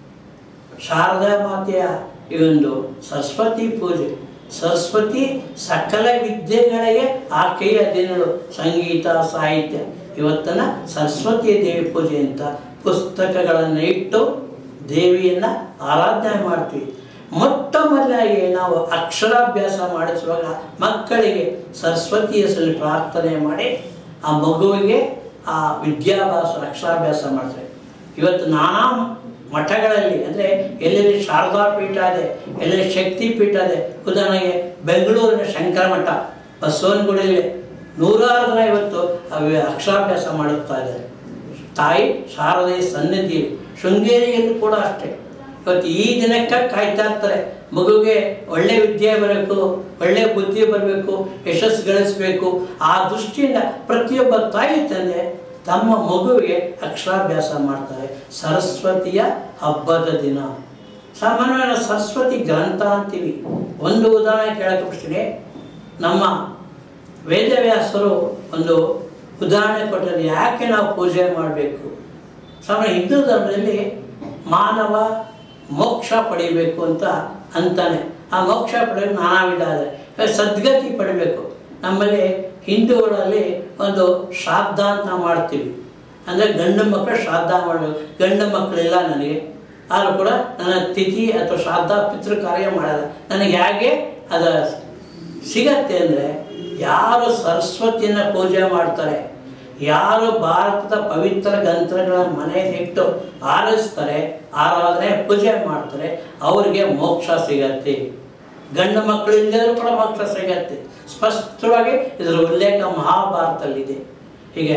ಶಾರದಾ ಮಾತೆಯ ಈ ಒಂದು ಸರಸ್ವತಿ ಪೂಜೆ ಸರಸ್ವತಿ ಸಕಲ ವಿದ್ಯೆಗಳಿಗೆ ಆಕೆಯ ದಿನಗಳು ಸಂಗೀತ ಸಾಹಿತ್ಯ ಇವತ್ತನ ಸರಸ್ವತಿ ದೇವಿ ಪೂಜೆ ಅಂತ ಪುಸ್ತಕಗಳನ್ನು ಇಟ್ಟು ದೇವಿಯನ್ನು ಆರಾಧನೆ ಮಾಡ್ತೀವಿ ಮೊಟ್ಟ ಮೊದಲಾಗಿ ನಾವು ಅಕ್ಷರಾಭ್ಯಾಸ ಮಾಡಿಸುವಾಗ ಮಕ್ಕಳಿಗೆ ಸರಸ್ವತಿ ಹೆಸರಲ್ಲಿ ಪ್ರಾರ್ಥನೆ ಮಾಡಿ ಆ ಮಗುವಿಗೆ ಆ ವಿದ್ಯಾಭ್ಯಾಸ ಅಕ್ಷರಾಭ್ಯಾಸ ಮಾಡ್ತಾರೆ ಇವತ್ತು ನಾನಾ ಮಠಗಳಲ್ಲಿ ಅಂದರೆ ಎಲ್ಲೆಲ್ಲಿ ಶಾರದಾ ಪೀಠ ಇದೆ ಎಲ್ಲೆಲ್ಲಿ ಶಕ್ತಿ ಪೀಠ ಇದೆ ಉದಾಹರಣೆಗೆ ಬೆಂಗಳೂರಿನ ಶಂಕರ ಮಠ ಬಸವನಗುಡಿಯಲ್ಲಿ ನೂರಾರು ಜನ ಇವತ್ತು ಅವು ಅಕ್ಷರಾಭ್ಯಾಸ ಮಾಡುತ್ತಾ ಇದ್ದಾರೆ ತಾಯಿ ಶಾರದೆಯ ಸನ್ನಿಧಿ ಶೃಂಗೇರಿಯಲ್ಲೂ ಕೂಡ ಅಷ್ಟೇ ಇವತ್ತು ಈ ದಿನಕ್ಕೆ ಕಾಯ್ತಾ ಇರ್ತಾರೆ ಮಗುಗೆ ಒಳ್ಳೆ ವಿದ್ಯೆ ಬರಬೇಕು ಒಳ್ಳೆ ಬುದ್ಧಿ ಬರಬೇಕು ಯಶಸ್ಸು ಗಳಿಸಬೇಕು ಆ ದೃಷ್ಟಿಯಿಂದ ಪ್ರತಿಯೊಬ್ಬ ತಾಯಿ ತಂದೆ ತಮ್ಮ ಮಗುವಿಗೆ ಅಕ್ಷರಾಭ್ಯಾಸ ಮಾಡ್ತಾರೆ ಸರಸ್ವತಿಯ ಹಬ್ಬದ ದಿನ ಸಾಮಾನ್ಯವಾಗಿ ನಾವು ಸರಸ್ವತಿ ಗ್ರಂಥ ಅಂತೀವಿ ಒಂದು ಉದಾಹರಣೆ ಕೇಳಕ್ಕೆ ಬಿಡ್ತೀನಿ ನಮ್ಮ ವೇದವ್ಯಾಸರು ಒಂದು ಉದಾಹರಣೆ ಕೊಟ್ಟರೆ ಯಾಕೆ ನಾವು ಪೂಜೆ ಮಾಡಬೇಕು ಸಾಮಾನ್ಯ ಹಿಂದೂ ಧರ್ಮದಲ್ಲಿ ಮಾನವ ಮೋಕ್ಷ ಪಡಿಬೇಕು ಅಂತ ಅಂತಾನೆ ಆ ಮೋಕ್ಷ ಪಡೆಯಲು ನಾನಾ ವಿಧ ಇದೆ ಸದ್ಗತಿ ಪಡಿಬೇಕು ನಮ್ಮಲ್ಲಿ ಹಿಂದೂಗಳಲ್ಲಿ ಒಂದು ಶ್ರಾದ್ದ ಅಂತ ಮಾಡ್ತೀವಿ ಅಂದರೆ ಗಂಡು ಮಕ್ಕಳು ಶ್ರಾದ್ದ ಮಾಡಬೇಕು ಗಂಡು ಮಕ್ಕಳಿಲ್ಲ ನನಗೆ ಆದರೂ ಕೂಡ ನನ್ನ ತಿಥಿ ಅಥವಾ ಶ್ರಾದ್ದ ಪಿತೃ ಕಾರ್ಯ ಮಾಡಲ್ಲ ನನಗೆ ಹೇಗೆ ಅದ ಸಿಗತ್ತೆ ಅಂದರೆ ಯಾರು ಸರಸ್ವತಿಯನ್ನು ಪೂಜೆ ಮಾಡ್ತಾರೆ ಯಾರು ಭಾರತದ ಪವಿತ್ರ ಗ್ರಂಥಗಳ ಮನೆಯಲ್ಲಿಟ್ಟು ಆರಿಸ್ತಾರೆ ಆರಾಧನೆ ಪೂಜೆ ಮಾಡ್ತಾರೆ ಅವರಿಗೆ ಮೋಕ್ಷ ಸಿಗತ್ತೆ ಗಂಡು ಮಕ್ಕಳು ಇಲ್ಲದರೂ ಕೂಡ ಮೋಕ್ಷ ಸಿಗತ್ತೆ ಸ್ಪಷ್ಟವಾಗಿ ಇದರ ಉಲ್ಲೇಖ ಮಹಾಭಾರತದಲ್ಲಿದೆ ಹೀಗೆ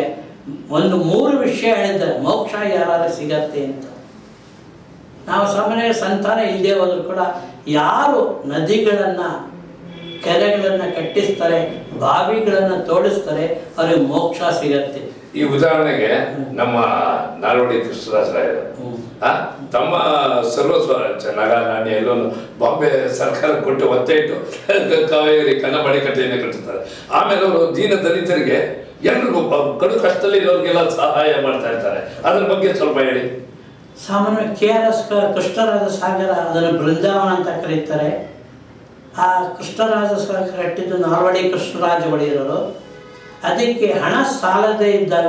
ಒಂದು ಮೂರು ವಿಷಯ ಹೇಳಿದ್ದಾರೆ ಮೋಕ್ಷ ಯಾರು ಸಿಗತ್ತೆ ಅಂತ ನಾವು ಸಾಮಾನ್ಯ ಸಂತಾನ ಇಲ್ಲದೆ ಹೋದ್ರು ಕೂಡ ಯಾರು ನದಿಗಳನ್ನು ಕೆರೆಗಳನ್ನು ಕಟ್ಟಿಸ್ತಾರೆ ಬಾವಿಗಳನ್ನು ತೋಡಿಸ್ತಾರೆ ಅವ್ರಿಗೆ ಮೋಕ್ಷ ಸಿಗತ್ತೆ ಈ ಉದಾಹರಣೆಗೆ ನಮ್ಮ ನಾಲ್ವಡಿ ಕೃಷ್ಣರಾಜರಾಯರು ಹ್ಮ್. ಆ, ತಮ್ಮ ಸರ್ವಸ್ವ ನಗ ನಾಣ್ಯ ಎಲ್ಲವನ್ನು ಬಾಂಬೆ ಸರ್ಕಾರ ಕೊಟ್ಟು ಒತ್ತೆ ಇಟ್ಟು ಕಾವೇರಿ ಕನ್ನಂಬಾಡಿ ಕಟ್ಟೆಯನ್ನು ಕಟ್ಟುತ್ತಾರೆ ಆಮೇಲೆ ಅವರು ದೀನ ದಲಿತರಿಗೆ ಎಲ್ರಿಗೂ ಬ- ಕಡು ಕಷ್ಟದಲ್ಲಿ ಇರೋರಿಗೆಲ್ಲ ಸಹಾಯ ಮಾಡ್ತಾ ಇರ್ತಾರೆ ಅದ್ರ ಬಗ್ಗೆ ಸ್ವಲ್ಪ ಹೇಳಿ ಸಾಮಾನ್ಯ K R S Krishnaraja Sagara ಅದನ್ನು ಬೃಂದಾವನ ಅಂತ ಕರೀತಾರೆ ಆ ಕೃಷ್ಣರಾಜ ಸಾಗರ ಕಟ್ಟಿದ್ದು ನಾಲ್ವಡಿ ಕೃಷ್ಣರಾಜ ಒಡೆಯರರು ಅದಕ್ಕೆ ಹಣ ಸಾಲದೇ ಇದ್ದಾಗ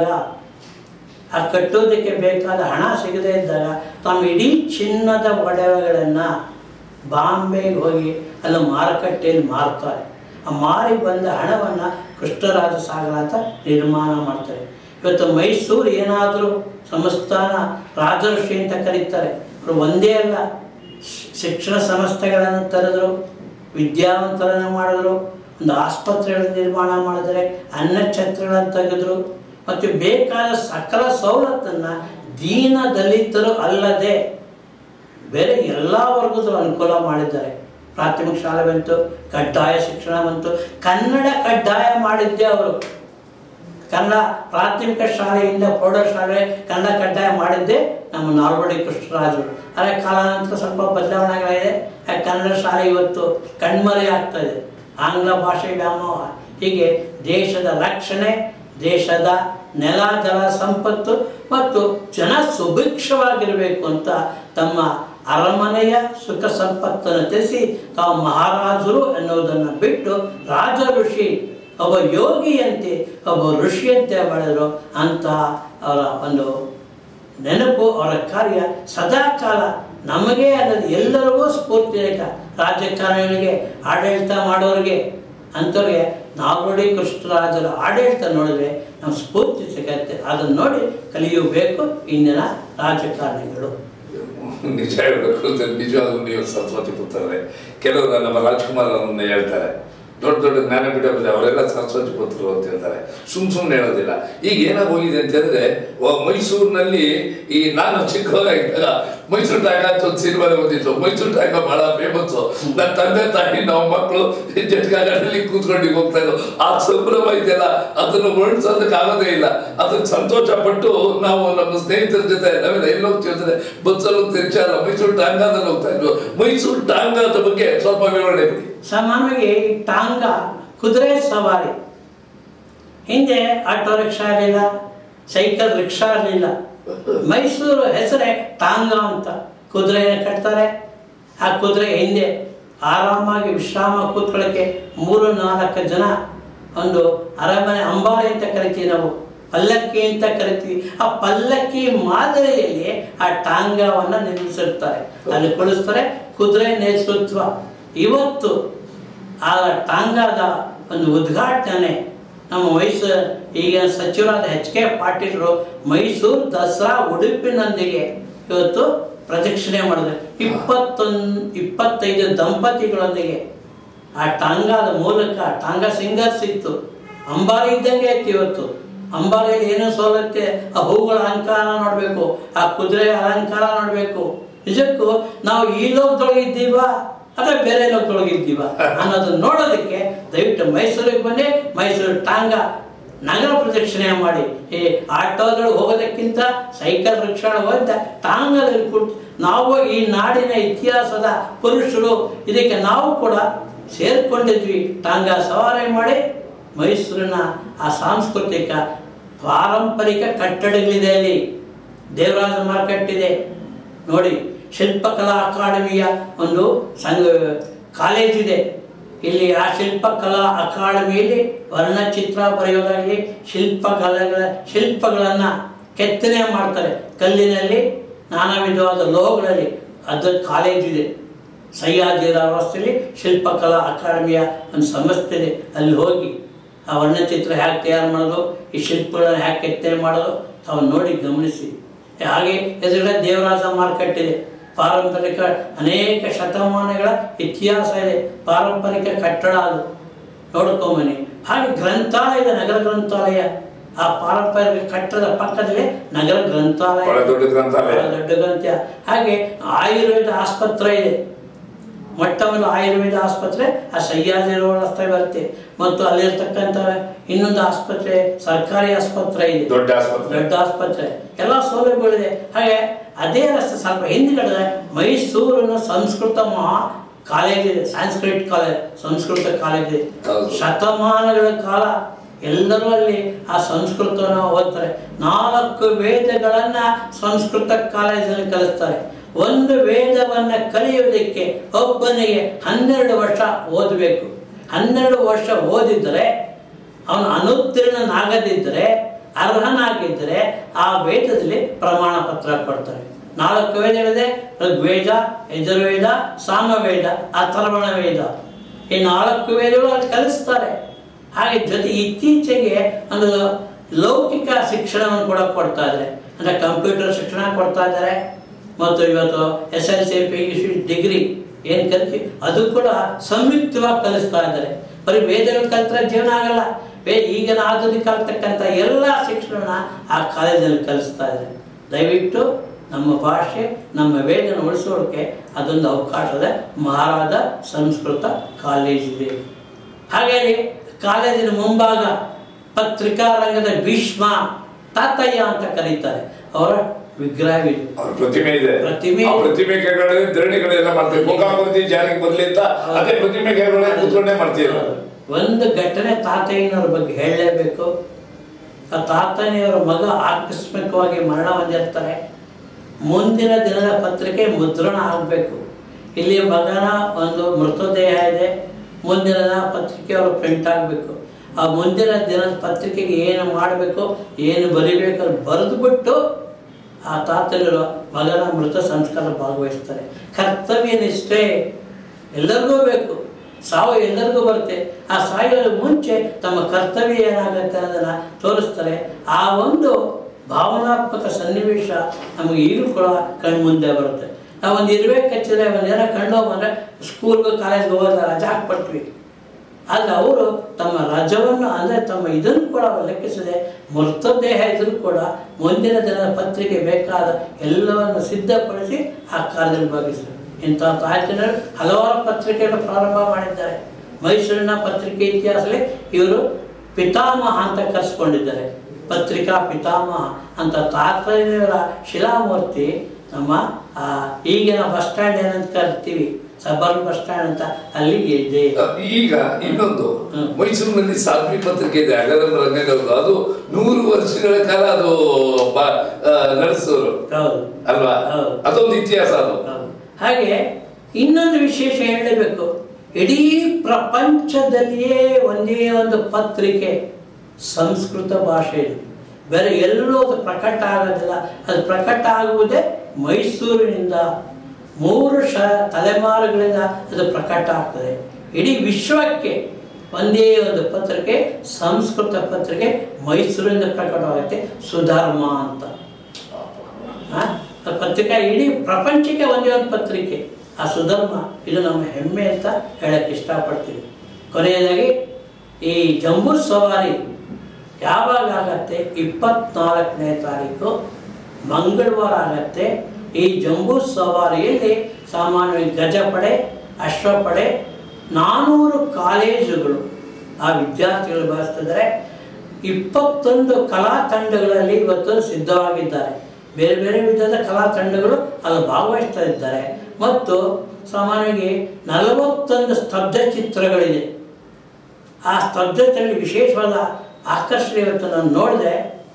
ಆ ಕಟ್ಟೋದಕ್ಕೆ ಬೇಕಾದ ಹಣ ಸಿಗದೇ ಇದ್ದಾಗ ತಮ್ಮ ಇಡೀ ಚಿನ್ನದ ಒಡವೆಗಳನ್ನು ಬಾಂಬೆಗೆ ಹೋಗಿ ಅಲ್ಲಿ ಮಾರುಕಟ್ಟೆಯಲ್ಲಿ ಮಾರ್ತಾರೆ ಆ ಮಾರಿ ಬಂದ ಹಣವನ್ನು ಕೃಷ್ಣರಾಜ ಸಾಗರ ಅಂತ ನಿರ್ಮಾಣ ಮಾಡ್ತಾರೆ ಇವತ್ತು ಮೈಸೂರು ಏನಾದರೂ ಸಂಸ್ಥಾನ ರಾಜಋಷಿ ಅಂತ ಕರೀತಾರೆ ಅವರು ಒಂದೇ ಅಲ್ಲ ಶ್- ಶಿಕ್ಷಣ ಸಂಸ್ಥೆಗಳನ್ನು ತೆರೆದರು ವಿದ್ಯಾವಂತರನ್ನು ಮಾಡಿದ್ರು ಒಂದು ಆಸ್ಪತ್ರೆಗಳನ್ನು ನಿರ್ಮಾಣ ಮಾಡಿದರೆ ಅನ್ನಛತ್ರಗಳನ್ನು ತೆಗೆದ್ರು ಮತ್ತು ಬೇಕಾದ ಸಕಲ ಸವಲತ್ತನ್ನು ದೀನ ದಲಿತರು ಅಲ್ಲದೆ ಬೇರೆ ಎಲ್ಲ ವರ್ಗದ ಅನುಕೂಲ ಮಾಡಿದ್ದಾರೆ ಪ್ರಾಥಮಿಕ ಶಾಲೆ ಬಂತು ಕಡ್ಡಾಯ ಶಿಕ್ಷಣ ಬಂತು ಕನ್ನಡ ಕಡ್ಡಾಯ ಮಾಡಿದ್ದೆ ಅವರು ಕನ್ನಡ ಪ್ರಾಥಮಿಕ ಶಾಲೆಯಿಂದ ಪ್ರೌಢಶಾಲೆ ಕನ್ನಡ ಕಡ್ಡಾಯ ಮಾಡಿದ್ದೆ ನಮ್ಮ ನಾಲ್ವಡಿ ಕೃಷ್ಣರಾಜರು ಆದರೆ ಕಾಲಾನಂತರ ಸ್ವಲ್ಪ ಬದಲಾವಣೆಗಳಿದೆ ಆ ಕನ್ನಡ ಶಾಲೆ ಇವತ್ತು ಕಣ್ಮರೆ ಆಗ್ತಾ ಇದೆ ಆಂಗ್ಲ ಭಾಷೆ ವ್ಯಾಮೋಹ ಹೀಗೆ ದೇಶದ ರಕ್ಷಣೆ ದೇಶದ ನೆಲ ಜಲ ಸಂಪತ್ತು ಮತ್ತು ಜನ ಸುಭಿಕ್ಷವಾಗಿರಬೇಕು ಅಂತ ತಮ್ಮ ಅರಮನೆಯ ಸುಖ ಸಂಪತ್ತನ್ನು ತಿಳಿಸಿ ತಾವು ಮಹಾರಾಜರು ಎನ್ನುವುದನ್ನು ಬಿಟ್ಟು ರಾಜ ಋಷಿ ಒಬ್ಬ ಯೋಗಿಯಂತೆ ಒಬ್ಬ ಋಷಿಯಂತೆ ಮಾಡಿದ್ರು ಅಂತ ಅವರ ಒಂದು ನೆನಪು ಅವರ ಕಾರ್ಯ ಸದಾಕಾಲ ನಮಗೆ ಅಲ್ಲದೆ ಎಲ್ಲರಿಗೂ ಸ್ಫೂರ್ತಿದಾಯಕ ರಾಜಕಾರಣಿಗಳಿಗೆ ಆಡಳಿತ ಮಾಡೋರಿಗೆ ಅಂಥವ್ರಿಗೆ ನಾಲ್ವಡಿ ಕೃಷ್ಣರಾಜರ ಆಡಳಿತ ನೋಡಿದ್ರೆ ನಮ್ಮ ಸ್ಫೂರ್ತಿ ಸಿಗತ್ತೆ ಅದನ್ನು ನೋಡಿ ಕಲಿಯಬೇಕು ಇಂದಿನ ರಾಜಕಾರಣಿಗಳು ನಿಜ ಹೇಳಬೇಕು ಅಂತ ನಿಜವಾಗ್ಲೂ ನೀವು ಸರಸ್ವತಿ ಪುತ್ರರೇ ಕೆಲವರು ನಮ್ಮ ರಾಜ್ಕುಮಾರ್ ಅವರನ್ನ ಹೇಳ್ತಾರೆ ದೊಡ್ಡ ದೊಡ್ಡ ಜ್ಞಾನಪೀಠ ಬಂದಿದೆ ಅವರೆಲ್ಲ ಸರಸ್ವತಿ ಪುತ್ರರು ಅಂತ ಹೇಳ್ತಾರೆ ಸುಮ್ ಸುಮ್ಮನೆ ಹೇಳೋದಿಲ್ಲ ಈಗ ಏನಾಗೋಗಿದೆ ಅಂತ ಹೇಳಿದ್ರೆ ವ- ಮೈಸೂರಿನಲ್ಲಿ ಈ ನಾನು ಚಿಕ್ಕವರಾಗಿದ್ದಾಗ ಮೈಸೂರು ಟಾಕ ಅಂತ ಒಂದು ಸಿನಿಮಾ ಬಂದಿತ್ತು ಮೈಸೂರು ಟಾಕ ಬಹಳ ಫೇಮಸ್ ನನ್ನ ತಂದೆ ತಾಯಿ ನಾವು ಮಕ್ಕಳು ಜಟ್ಕಾಗಲ್ಲಿ ಕೂತ್ಕೊಂಡು ಹೋಗ್ತಾ ಇದ್ರು ಆ ಸಂಭ್ರಮ ಇದೆಯಲ್ಲ ಅದನ್ನು ವರ್ಣಿಸೋದಕ್ಕೆ ಆಗೋದೇ ಇಲ್ಲ ಅದಕ್ಕೆ ಸಂತೋಷ ಪಟ್ಟು ನಾವು ನಮ್ಮ ಸ್ನೇಹಿತರ ಜೊತೆ ನಾವೆಲ್ಲ ಎಲ್ಲಿ ಹೋಗ್ತೀವಿ ಅಂದ್ರೆ ಬಸ್ಸಲ್ಲಿ ಹೋಗ್ತೀವಿ ರಿಕ್ಷಾ ಅಲ್ಲ ಮೈಸೂರು ಟಾಂಗಾದಲ್ಲಿ ಹೋಗ್ತಾ ಇದ್ವು ಮೈಸೂರು ಟಾಂಗಾದ ಬಗ್ಗೆ ಸ್ವಲ್ಪ ವಿವರಣೆ ಕೊಡಿ ಸಾಮಾನ್ಯವಾಗಿ ಈ ಟಾಂಗ ಕುದುರೆ ಸವಾರಿ ಹಿಂದೆ ಆಟೋ ರಿಕ್ಷಾ ಇರಲಿಲ್ಲ ಸೈಕಲ್ ರಿಕ್ಷಾ ಇರಲಿಲ್ಲ ಮೈಸೂರು ಹೆಸರೇ ಟಾಂಗ ಅಂತ ಕುದುರೆಯನ್ನು ಕಟ್ತಾರೆ ಆ ಕುದುರೆ ಹಿಂದೆ ಆರಾಮಾಗಿ ವಿಶ್ರಾಮ ಕೂತ್ಕೊಳ್ಳೋಕ್ಕೆ ಮೂರು ನಾಲ್ಕು ಜನ ಒಂದು ಅರಮನೆ ಅಂಬಾರಿ ಅಂತ ಕರಿತೀವಿ ನಾವು ಪಲ್ಲಕ್ಕಿ ಅಂತ ಕರಿತೀವಿ ಆ ಪಲ್ಲಕ್ಕಿ ಮಾದರಿಯಲ್ಲಿ ಆ ಟಾಂಗವನ್ನು ನಿಲ್ಲಿಸಿರ್ತಾರೆ ಅಲ್ಲಿ ಕುಳಿಸ್ತಾರೆ ಕುದುರೆ ನೇತೃತ್ವ ಇವತ್ತು ಆ ಟಾಂಗಾದ ಒಂದು ಉದ್ಘಾಟನೆ ನಮ್ಮ ಮೈಸೂರು ಈಗ ಸಚಿವರಾದ ಎಚ್ ಕೆ ಪಾಟೀಲರು ಮೈಸೂರು ದಸರಾ ಉಡುಪಿನೊಂದಿಗೆ ಇವತ್ತು ಪ್ರದಕ್ಷಿಣೆ ಮಾಡಿದ್ರು ಇಪ್ಪತ್ತೊಂದು ಇಪ್ಪತ್ತೈದು ದಂಪತಿಗಳೊಂದಿಗೆ ಆ ಟಾಂಗಾದ ಮೂಲಕ ಟಾಂಗ ಸಿಂಗರ್ಸ್ ಇತ್ತು ಅಂಬಾರಿ ಇದ್ದಂಗೆ ಇತ್ತು ಇವತ್ತು ಅಂಬಾರಿಯಲ್ಲಿ ಏನೋ ಸೌಲಭ್ಯ ಆ ಹೂಗಳ ಅಲಂಕಾರ ನೋಡಬೇಕು ಆ ಕುದುರೆ ಅಲಂಕಾರ ನೋಡಬೇಕು ನಿಜಕ್ಕೂ ನಾವು ಈ ಲೋಕದೊಳಗೆ ಇದ್ದೀವಾ ಅಥವಾ ಬೇರೆ ಲೋಕದೊಳಗೆ ಇದ್ದೀವಾ ಅನ್ನೋದನ್ನ ನೋಡೋದಕ್ಕೆ ದಯವಿಟ್ಟು ಮೈಸೂರಿಗೆ ಬನ್ನಿ ಮೈಸೂರು ಟಾಂಗ ನಗರ ಪ್ರದಕ್ಷಿಣೆ ಮಾಡಿ ಈ ಆಟೋದಲ್ಲಿ ಹೋಗೋದಕ್ಕಿಂತ ಸೈಕಲ್ ರಿಕ್ಷಾ ಹೋದ ಟಾಂಗದಲ್ಲಿ ಕೂತ್ ನಾವು ಈ ನಾಡಿನ ಇತಿಹಾಸದ ಪುರುಷರು ಇದಕ್ಕೆ ನಾವು ಕೂಡ ಸೇರ್ಕೊಂಡಿದ್ವಿ ಟಾಂಗ ಸವಾರಿ ಮಾಡಿ ಮೈಸೂರಿನ ಆ ಸಾಂಸ್ಕೃತಿಕ ಪಾರಂಪರಿಕ ಕಟ್ಟಡಗಳಿದೆ ಅಲ್ಲಿ ದೇವರಾಜ ಮಾರ್ಕೆಟ್ ಇದೆ ನೋಡಿ ಶಿಲ್ಪಕಲಾ ಅಕಾಡೆಮಿಯ ಒಂದು ಸಂಘ ಕಾಲೇಜ್ ಇದೆ ಇಲ್ಲಿ ಆ ಶಿಲ್ಪಕಲಾ ಅಕಾಡೆಮಿಯಲ್ಲಿ ವರ್ಣಚಿತ್ರ ಬರೆಯೋದಾಗಲಿ ಶಿಲ್ಪಕಲೆಗಳ ಶಿಲ್ಪಗಳನ್ನು ಕೆತ್ತನೆ ಮಾಡ್ತಾರೆ ಕಲ್ಲಿನಲ್ಲಿ ನಾನಾ ವಿಧವಾದ ಲೋಹಗಳಲ್ಲಿ ಅದು ಕಾಲೇಜ್ ಇದೆ ಸಹ್ಯಾಜಿರಾವ್ ರಸ್ತೆಯಲ್ಲಿ ಶಿಲ್ಪಕಲಾ ಅಕಾಡೆಮಿಯ ಒಂದು ಸಂಸ್ಥೆ ಇದೆ ಅಲ್ಲಿ ಹೋಗಿ ಆ ವರ್ಣಚಿತ್ರ ಹೇಗೆ ತಯಾರು ಮಾಡೋದು ಈ ಶಿಲ್ಪಗಳನ್ನು ಹೇಗೆ ಕೆತ್ತನೆ ಮಾಡೋದು ತಾವು ನೋಡಿ ಗಮನಿಸಿ ಹಾಗೆ ಎದುರುಗಡೆ ದೇವರಾಜ ಮಾರ್ಕೆಟ್ ಇದೆ ಪಾರಂಪರಿಕ ಅನೇಕ ಶತಮಾನಗಳ ಇತಿಹಾಸ ಇದೆ ಪಾರಂಪರಿಕ ಕಟ್ಟಡ ಅದು ನೋಡ್ಕೊಂಬನ್ನಿ ಹಾಗೆ ಗ್ರಂಥಾಲಯ ಇದೆ ನಗರ ಗ್ರಂಥಾಲಯ ಆ ಪಾರಂಪರಿಕ ಕಟ್ಟಡದ ಪಕ್ಕದಲ್ಲಿ ನಗರ ಗ್ರಂಥಾಲಯ ಬಹಳ ದೊಡ್ಡ ಗ್ರಂಥಾಲಯ. ಬಹಳ ದೊಡ್ಡ ಗ್ರಂಥಾಲಯ ಹಾಗೆ ಆಯುರ್ವೇದ ಆಸ್ಪತ್ರೆ ಇದೆ ಮೊಟ್ಟಮೊದಲು ಆಯುರ್ವೇದ ಆಸ್ಪತ್ರೆ ಆ ಸಹ್ಯಾದ್ರಿ ರೋಡ್ ರಸ್ತೆ ಬರುತ್ತೆ ಮತ್ತು ಅಲ್ಲಿರ್ತಕ್ಕಂಥ ಇನ್ನೊಂದು ಆಸ್ಪತ್ರೆ ಸರ್ಕಾರಿ ಆಸ್ಪತ್ರೆ ಇದೆ ದೊಡ್ಡ ಆಸ್ಪತ್ರೆ ದೊಡ್ಡ ಆಸ್ಪತ್ರೆ ಎಲ್ಲ ಸೌಲಭ್ಯಗಳಿದೆ ಹಾಗೆ ಅದೇ ರಸ್ತೆ ಸ್ವಲ್ಪ ಹಿಂದ್ಗಡೆ ಮೈಸೂರಿನ ಸಂಸ್ಕೃತ ಮಹಾ ಕಾಲೇಜ್ ಇದೆ ಸಾಂಸ್ಕ್ರಿಟ್ ಕಾಲೇಜ್ ಸಂಸ್ಕೃತ ಕಾಲೇಜ್ ಇದೆ ಹೌದು. ಶತಮಾನಗಳ ಕಾಲ ಎಲ್ಲರೂ ಅಲ್ಲಿ ಆ ಸಂಸ್ಕೃತವನ್ನು ಓದ್ತಾರೆ ನಾಲ್ಕು ವೇದಗಳನ್ನ ಸಂಸ್ಕೃತ ಕಾಲೇಜಲ್ಲಿ ಕಲಿಸ್ತಾರೆ ಒಂದು ವೇದವನ್ನ ಕಲಿಯುವುದಕ್ಕೆ ಒಬ್ಬನಿಗೆ ಹನ್ನೆರಡು ವರ್ಷ ಓದಬೇಕು ಹನ್ನೆರಡು ವರ್ಷ ಓದಿದರೆ ಅವನು ಅನುತ್ತೀರ್ಣನಾಗದಿದ್ದರೆ ಅರ್ಹನಾಗಿದ್ದರೆ ಆ ವೇದದಲ್ಲಿ ಪ್ರಮಾಣ ಪತ್ರ ಕೊಡ್ತಾರೆ ನಾಲ್ಕು ವೇದಗಳಿದೆ ಋಗ್ವೇದ ಯಜುರ್ವೇದ ಸಾಮವೇದ ಅಥರ್ವಣ ವೇದ ಈ ನಾಲ್ಕು ವೇದಗಳು ಅಲ್ಲಿ ಕಲಿಸ್ತಾರೆ ಹಾಗೆ ಜೊತೆ ಇತ್ತೀಚೆಗೆ ಒಂದು ಲೌಕಿಕ ಶಿಕ್ಷಣವನ್ನು ಕೂಡ ಕೊಡ್ತಾ ಇದ್ದಾರೆ ಅಂದರೆ ಕಂಪ್ಯೂಟರ್ ಶಿಕ್ಷಣ ಕೊಡ್ತಾ ಇದ್ದಾರೆ ಮತ್ತು ಇವತ್ತು S L C P U C degree ಏನು ಕಲಿಸಿ ಅದು ಕೂಡ ಸಂಯುಕ್ತವಾಗಿ ಕಲಿಸ್ತಾ ಇದ್ದಾರೆ ಬರೀ ವೇದಗಳು ಕಲಿತ್ರೆ ಜೀವನ ಆಗಲ್ಲ ವೇ ಈಗಿನ ಆಧುನಿಕ ಆಗ್ತಕ್ಕಂಥ ಎಲ್ಲ ಶಿಕ್ಷಣ ಆ ಕಾಲೇಜಲ್ಲಿ ಕಲಿಸ್ತಾ ಇದ್ದಾರೆ ದಯವಿಟ್ಟು ನಮ್ಮ ಭಾಷೆ ನಮ್ಮ ವೇದನ ಉಳಿಸೋದಕ್ಕೆ ಅದೊಂದು ಅವಕಾಶದ ಮಹಾರಾಜ ಸಂಸ್ಕೃತ ಕಾಲೇಜ್ ಇದೆ ಹಾಗೆಯೇ ಕಾಲೇಜಿನ ಮುಂಭಾಗ ಪತ್ರಿಕಾ ರಂಗದ ಭೀಷ್ಮ ತಾತಯ್ಯ ಅಂತ ಕರೀತಾರೆ ಅವರ ವಿಗ್ರಹವಿದೆ ಅವ್ರ ಪ್ರತಿಮೆ ಇದೆ ಪ್ರತಿಮೆ. ಆ ಪ್ರತಿಮೆ ಕೆಳಗಡೆ ಧರಣಿಗಳೆಲ್ಲ ಮಾಡ್ತೀವಿ ಮುಖಾಮುಖಿ ಜಾರಿಗೆ ಬದಲಿ ಅಂತ ಅದೇ ಪ್ರತಿಮೆ ಕೆಳಗಡೆ ಕೂತ್ಕೊಂಡೇ ಮಾಡ್ತೀವಿ ಒಂದು ಘಟನೆ ತಾತಯ್ಯನವ್ರ ಬಗ್ಗೆ ಹೇಳಲೇಬೇಕು ಆ ತಾತಯ್ಯನವರ ಮಗ ಆಕಸ್ಮಿಕವಾಗಿ ಮರಣ ಹೊಂದಿರ್ತಾರೆ ಮುಂದಿನ ದಿನದ ಪತ್ರಿಕೆ ಮುದ್ರಣ ಆಗಬೇಕು ಇಲ್ಲಿ ಮಗನ ಒಂದು ಮೃತದೇಹ ಇದೆ ಮುಂದಿನ ದಿನ ಪತ್ರಿಕೆ ಅವರು ಪ್ರಿಂಟ್ ಆಗಬೇಕು ಆ ಮುಂದಿನ ದಿನದ ಪತ್ರಿಕೆಗೆ ಏನು ಮಾಡಬೇಕು ಏನು ಬರಿಬೇಕು ಅದು ಬರೆದುಬಿಟ್ಟು ಆ ತಾತನರು ಮಗನ ಮೃತ ಸಂಸ್ಕಾರ ಭಾಗವಹಿಸ್ತಾರೆ ಕರ್ತವ್ಯ ನಿಷ್ಠೆ ಎಲ್ಲರಿಗೂ ಬೇಕು ಸಾವು ಎಲ್ಲರಿಗೂ ಬರುತ್ತೆ ಆ ಸಾಯೋದ್ರ ಮುಂಚೆ ತಮ್ಮ ಕರ್ತವ್ಯ ಏನಾಗುತ್ತೆ ಅನ್ನೋದನ್ನ ತೋರಿಸ್ತಾರೆ ಆ ಒಂದು ಭಾವನಾತ್ಮಕ ಸನ್ನಿವೇಶ ನಮಗೆ ಈಗಲೂ ಕೂಡ ಕಣ್ಮುಂದೆ ಬರುತ್ತೆ ನಾವು ಒಂದು ಇರ್ಬೇಕು ಹಚ್ಚಿದ್ರೆ ಒಂದು ಏನೋ ಕಂಡು ಬಂದರೆ ಸ್ಕೂಲ್ಗೆ ಕಾಲೇಜ್ಗೆ ಹೋಗೋದ ರಜೆ ಹಾಕ್ಬಿಟ್ವಿ ಆದರೆ ಅವರು ತಮ್ಮ ರಜವನ್ನು ಅಂದರೆ ತಮ್ಮ ಇದನ್ನು ಕೂಡ ಅವರು ಲೆಕ್ಕಿಸದೆ ಮೃತದೇಹ ಇದ್ರೂ ಕೂಡ ಮುಂದಿನ ದಿನದ ಪತ್ರಿಕೆ ಬೇಕಾದ ಎಲ್ಲವನ್ನು ಸಿದ್ಧಪಡಿಸಿ ಆ ಕಾರ್ಯದಲ್ಲಿ ಭಾಗಿಸಿದರು ಇಂಥ ತಾಯ್ತಿನರು ಹಲವಾರು ಪತ್ರಿಕೆಗಳು ಪ್ರಾರಂಭ ಮಾಡಿದ್ದಾರೆ ಮೈಸೂರಿನ ಪತ್ರಿಕೆ ಇತಿಹಾಸದಲ್ಲಿ ಇವರು ಪಿತಾಮಹ ಅಂತ ಕರೆಸ್ಕೊಂಡಿದ್ದಾರೆ ಪತ್ರಿಕಾ ಪಿತಾಮಹ ಅಂತ ತಾತ್ಪರ್ಯವರ ಶಿಲಾಮೂರ್ತಿ ನಮ್ಮ ಆ, ಈಗಿನ ಬಸ್ ಸ್ಟ್ಯಾಂಡ್ ಏನಂತ ಕರಿತೀವಿ ಸಬರ್ನ್ ಬಸ್ ಸ್ಟ್ಯಾಂಡ್ ಅಂತ ಅಲ್ಲಿಗೆ ಇದೆ ಈಗ ಇನ್ನೊಂದು ಹ್ಮ್. ಮೈಸೂರಿನಲ್ಲಿ ಸಾಧ್ವಿ ಪತ್ರಿಕೆ ಇದೆ ಅಗರಂ ರಂಗಗೌಡ ಅದು ನೂರು ವರ್ಷಗಳ ಕಾಲ ಅದು ಬ- ಆ, ನಡೆಸೋರು ಹೌದು ಅಲ್ವಾ ಹೌದು. ಅದೊಂದು ಇತಿಹಾಸ ಅದು ಹೌದು. ಹಾಗೆ ಇನ್ನೊಂದು ವಿಶೇಷ ಹೇಳಬೇಕು ಇಡೀ ಪ್ರಪಂಚದಲ್ಲಿಯೇ ಒಂದೇ ಒಂದು ಪತ್ರಿಕೆ ಸಂಸ್ಕೃತ ಭಾಷೆ ಇದೆ ಬೇರೆ ಎಲ್ಲೂ ಅದು ಪ್ರಕಟ ಆಗೋದಿಲ್ಲ ಅದು ಪ್ರಕಟ ಆಗುವುದೇ ಮೈಸೂರಿನಿಂದ ಮೂರು ಶ ತಲೆಮಾರುಗಳಿಂದ ಅದು ಪ್ರಕಟ ಆಗ್ತದೆ ಇಡೀ ವಿಶ್ವಕ್ಕೆ ಒಂದೇ ಒಂದು ಪತ್ರಿಕೆ ಸಂಸ್ಕೃತ ಪತ್ರಿಕೆ ಮೈಸೂರಿನಿಂದ ಪ್ರಕಟವಾಗುತ್ತೆ ಸುಧರ್ಮ ಅಂತ ಆ? ಆ ಪತ್ರಿಕೆ ಇಡೀ ಪ್ರಪಂಚಕ್ಕೆ ಒಂದೇ ಒಂದು ಪತ್ರಿಕೆ ಆ ಸುಧರ್ಮ ಇದು ನಮ್ಮ ಹೆಮ್ಮೆ ಅಂತ ಹೇಳಕ್ಕೆ ಇಷ್ಟಪಡ್ತೀವಿ ಕೊನೆಯದಾಗಿ ಈ ಜಂಬೂ ಸವಾರಿ ಯಾವಾಗ ಆಗತ್ತೆ ಇಪ್ಪತ್ನಾಲ್ಕನೇ ತಾರೀಕು ಮಂಗಳವಾರ ಆಗತ್ತೆ ಈ ಜಂಬೂ ಸವಾರಿಯಲ್ಲಿ ಸಾಮಾನ್ಯವಾಗಿ ಗಜಪಡೆ ಅಶ್ವಪಡೆ ನಾನೂರು ಕಾಲೇಜುಗಳು ಆ ವಿದ್ಯಾರ್ಥಿಗಳು ಭಾವಿಸ್ತಿದ್ದಾರೆ ಇಪ್ಪತ್ತೊಂದು ಕಲಾ ತಂಡಗಳಲ್ಲಿ ಇವತ್ತು ಸಿದ್ಧವಾಗಿದ್ದಾರೆ ಬೇರೆ ಬೇರೆ ವಿಧದ ಕಲಾ ತಂಡಗಳು ಅಲ್ಲಿ ಭಾಗವಹಿಸ್ತಾ ಇದ್ದಾರೆ ಮತ್ತು ಸಾಮಾನ್ಯವಾಗಿ ನಲವತ್ತೊಂದು ಸ್ತಬ್ಧ ಚಿತ್ರಗಳಿದೆ ಆ ಸ್ತಬ್ಧತೆಯಲ್ಲಿ ವಿಶೇಷವಾದ ಆಕರ್ಷಣೆ ಇವತ್ತು ನಾನು ನೋಡಿದೆ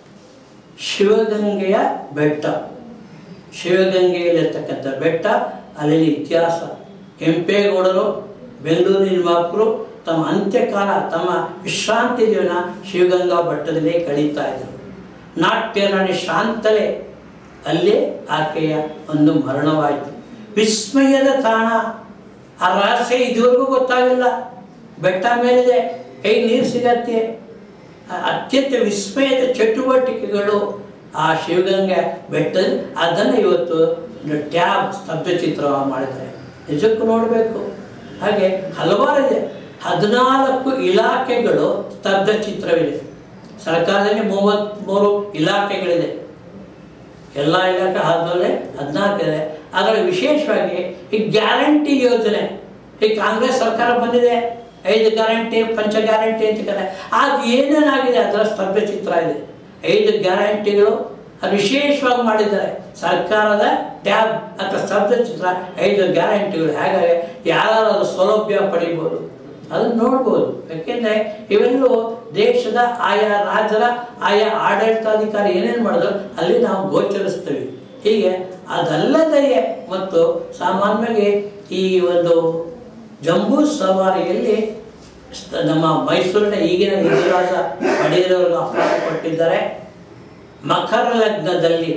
ಶಿವಗಂಗೆಯ ಬೆಟ್ಟ ಶಿವಗಂಗೆಯಲ್ಲಿರ್ತಕ್ಕಂಥ ಬೆಟ್ಟ ಅಲ್ಲಿನ ಇತಿಹಾಸ ಕೆಂಪೇಗೌಡರು ಬೆಂಗಳೂರು ನಿರ್ಮಾಪಕರು ತಮ್ಮ ಅಂತ್ಯಕಾಲ ತಮ್ಮ ವಿಶ್ರಾಂತಿ ಜೀವನ ಶಿವಗಂಗಾ ಬೆಟ್ಟದಲ್ಲೇ ಕಳೀತಾ ಇದ್ದರು ನಾಟ್ಯ ರಾಣಿ ಶಾಂತಲೆ ಅಲ್ಲೇ ಆಕೆಯ ಒಂದು ಮರಣವಾಯಿತು ವಿಸ್ಮಯದ ತಾಣ ಆ ರಹಸ್ಯ ಇದುವರೆಗೂ ಗೊತ್ತಾಗಿಲ್ಲ ಬೆಟ್ಟ ಮೇಲಿದೆ ಕೈ ನೀರು ಸಿಗತ್ತೆ ಆ ಅತ್ಯಂತ ವಿಸ್ಮಯದ ಚಟುವಟಿಕೆಗಳು ಆ ಶಿವಗಂಗೆ ಬೆಟ್ಟದಲ್ಲಿ ಅದನ್ನು ಇವತ್ತು ಟ್ಯಾಬ್ ಸ್ತಬ್ಧಚಿತ್ರ ಮಾಡಿದ್ದಾರೆ ನಿಜಕ್ಕೂ ನೋಡಬೇಕು ಹಾಗೆ ಹಲವಾರು ಇದೆ ಹದಿನಾಲ್ಕು ಇಲಾಖೆಗಳು ಸ್ತಬ್ಧ ಚಿತ್ರವಿದೆ ಸರ್ಕಾರದಲ್ಲಿ ಮೂವತ್ತ್ಮೂರು ಇಲಾಖೆಗಳಿದೆ ಎಲ್ಲ ಇಲಾಖೆ ಹದಿನೇಳು ಹದಿನಾಲ್ಕು ಇದೆ ಅದರಲ್ಲಿ ವಿಶೇಷವಾಗಿ ಈ ಗ್ಯಾರಂಟಿ ಯೋಜನೆ ಈ ಕಾಂಗ್ರೆಸ್ ಸರ್ಕಾರ ಬಂದಿದೆ ಐದು ಗ್ಯಾರಂಟಿ ಪಂಚ ಗ್ಯಾರಂಟಿ ಅಂತ ಕರೆ ಅದು ಏನೇನಾಗಿದೆ ಅದರ ಸ್ತಬ್ಧ ಚಿತ್ರ ಇದೆ ಐದು ಗ್ಯಾರಂಟಿಗಳು ಅದು ವಿಶೇಷವಾಗಿ ಮಾಡಿದ್ದಾರೆ ಸರ್ಕಾರದ ಟ್ಯಾಬ್ ಅಥವಾ ಸ್ತಬ್ಧ ಚಿತ್ರ ಐದು ಗ್ಯಾರಂಟಿಗಳು ಹಾಗಾಗಿ ಯಾರು ಸೌಲಭ್ಯ ಪಡಿಬೋದು ಅದನ್ನು ನೋಡ್ಬೋದು ಯಾಕೆಂದರೆ ಇವೆಲ್ಲವೂ ದೇಶದ ಆಯಾ ರಾಜ್ಯದ ಆಯಾ ಆಡಳಿತಾಧಿಕಾರಿ ಏನೇನು ಮಾಡಿದ್ರು ಅಲ್ಲಿ ನಾವು ಗೋಚರಿಸ್ತೀವಿ ಹೀಗೆ ಅದಲ್ಲದೆಯೇ ಮತ್ತು ಸಾಮಾನ್ಯವಾಗಿ ಈ ಒಂದು ಜಂಬೂ ಸವಾರಿಯಲ್ಲಿ ಸ- ನಮ್ಮ ಮೈಸೂರಿನ ಈಗಿನ ಇತಿಹಾಸ ಪಡೆದಿರೋರಿಗೆ ಆಹ್ವಾನ ಕೊಟ್ಟಿದ್ದಾರೆ ಮಕರ ಲಗ್ನದಲ್ಲಿ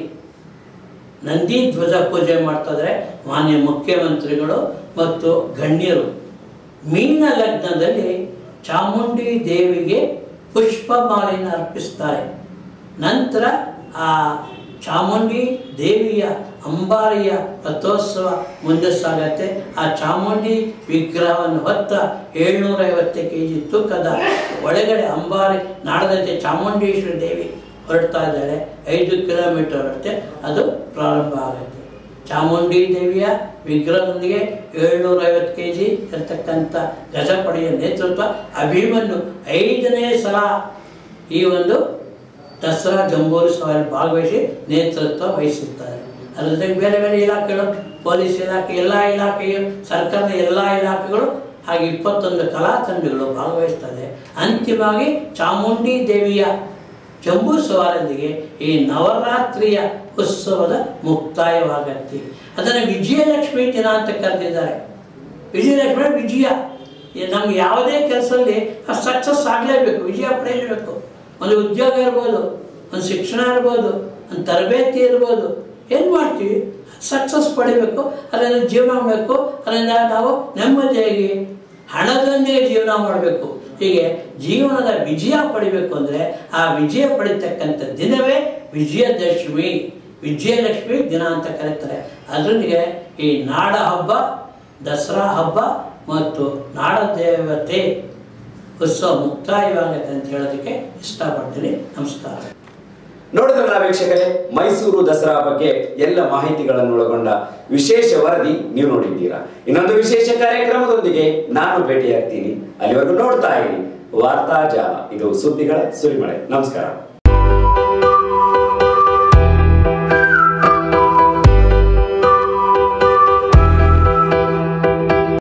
ನಂದಿ ಧ್ವಜ ಪೂಜೆ ಮಾಡ್ತಿದ್ರೆ ಮಾನ್ಯ ಮುಖ್ಯಮಂತ್ರಿಗಳು ಮತ್ತು ಗಣ್ಯರು ಮೀನ ಲಗ್ನದಲ್ಲಿ ಚಾಮುಂಡಿ ದೇವಿಗೆ ಪುಷ್ಪ ಮಾಲಿನ ಅರ್ಪಿಸ್ತಾರೆ ನಂತರ ಆ ಚಾಮುಂಡಿ ದೇವಿಯ ಅಂಬಾರಿಯ ರಥೋತ್ಸವ ಮುಂದೆ ಸಾಗತ್ತೆ ಆ ಚಾಮುಂಡಿ ವಿಗ್ರಹವನ್ನು ಹೊತ್ತ ಏಳ್ನೂರೈವತ್ತು ಕೆ ಜಿ ತೂಕದ ಒಳಗಡೆ ಅಂಬಾರಿ ನಾಡದಂತೆ ಚಾಮುಂಡೇಶ್ವರಿ ದೇವಿ ಹೊರಡ್ತಾ ಇದ್ದಾಳೆ ಐದು ಕಿಲೋಮೀಟರ್ ಹೊರಡುತ್ತೆ ಅದು ಪ್ರಾರಂಭ ಆಗುತ್ತೆ ಚಾಮುಂಡಿ ದೇವಿಯ ವಿಗ್ರಹದೊಂದಿಗೆ ಏಳ್ನೂರ ಐವತ್ತು ಕೆ ಜಿ ಇರತಕ್ಕಂಥ ಗಜಪಡೆಯ ನೇತೃತ್ವ ಅಭಿಮನ್ಯು ಐದನೇ ಸಲ ಈ ಒಂದು ದಸರಾ ಜಂಬೂರಿ ಸವಾರಿ ಭಾಗವಹಿಸಿ ನೇತೃತ್ವ ವಹಿಸುತ್ತಾರೆ ಅದ್ರ ಜೊತೆಗೆ ಬೇರೆ ಬೇರೆ ಇಲಾಖೆಗಳು ಪೊಲೀಸ್ ಇಲಾಖೆ ಎಲ್ಲ ಇಲಾಖೆಯು ಸರ್ಕಾರದ ಎಲ್ಲ ಇಲಾಖೆಗಳು ಹಾಗೆ ಇಪ್ಪತ್ತೊಂದು ಕಲಾ ತಂಡಗಳು ಭಾಗವಹಿಸ್ತದೆ ಅಂತಿಮವಾಗಿ ಚಾಮುಂಡಿ ದೇವಿಯ ಜಂಬೂ ಸವಾರೊಂದಿಗೆ ಈ ನವರಾತ್ರಿಯ ಉತ್ಸವದ ಮುಕ್ತಾಯವಾಗತ್ತೆ ಅದನ್ನು ವಿಜಯಲಕ್ಷ್ಮಿ ದಿನ ಅಂತ ಕರೆದಿದ್ದಾರೆ ವಿಜಯಲಕ್ಷ್ಮಿ ವಿಜಯ ಈ ನಮ್ಗೆ ಯಾವುದೇ ಕೆಲಸದಲ್ಲಿ ಸಕ್ಸಸ್ ಆಗಲೇಬೇಕು ವಿಜಯ ಪಡೆಯಲೇಬೇಕು ಒಂದು ಉದ್ಯೋಗ ಇರ್ಬೋದು ಒಂದು ಶಿಕ್ಷಣ ಇರ್ಬೋದು ಒಂದು ತರಬೇತಿ ಇರ್ಬೋದು ಏನು ಮಾಡ್ತೀವಿ ಸಕ್ಸಸ್ ಪಡಿಬೇಕು ಅದರಿಂದ ಜೀವನ ಮಾಡಬೇಕು ಅದರಿಂದ ನಾವು ನೆಮ್ಮದಿಯಾಗಿ ಹಣದೊಂದಿಗೆ ಜೀವನ ಮಾಡಬೇಕು ಹೀಗೆ ಜೀವನದ ವಿಜಯ ಪಡಿಬೇಕು ಅಂದರೆ ಆ ವಿಜಯ ಪಡಿತಕ್ಕಂಥ ದಿನವೇ ವಿಜಯದಶಮಿ ವಿಜಯಲಕ್ಷ್ಮಿ ದಿನ ಅಂತ ಕರೀತಾರೆ ಅದರೊಂದಿಗೆ ಈ ನಾಡ ಹಬ್ಬ ದಸರಾ ಹಬ್ಬ ಮತ್ತು ನಾಡ ದೇವತೆ ಉತ್ಸವ ಮುಕ್ತಾಯವಾಗುತ್ತೆ ಅಂತ ಹೇಳೋದಕ್ಕೆ ಇಷ್ಟಪಡ್ತೀನಿ ನಮಸ್ಕಾರ ನೋಡಿದ್ರಲ್ಲ ವೀಕ್ಷಕರೇ ಮೈಸೂರು ದಸರಾ ಬಗ್ಗೆ ಎಲ್ಲ ಮಾಹಿತಿಗಳನ್ನು ಒಳಗೊಂಡ ವಿಶೇಷ ವರದಿ ನೀವು ನೋಡಿದ್ದೀರಾ ಇನ್ನೊಂದು ವಿಶೇಷ ಕಾರ್ಯಕ್ರಮದೊಂದಿಗೆ ನಾನು ಭೇಟಿಯಾಗ್ತೀನಿ ಅಲ್ಲಿವರೆಗೂ ನೋಡ್ತಾ ಇರಿ ವಾರ್ತಾ ಜಾಲ ಇದು ಸುದ್ದಿಗಳ ಸುರಿಮಳೆ ನಮಸ್ಕಾರ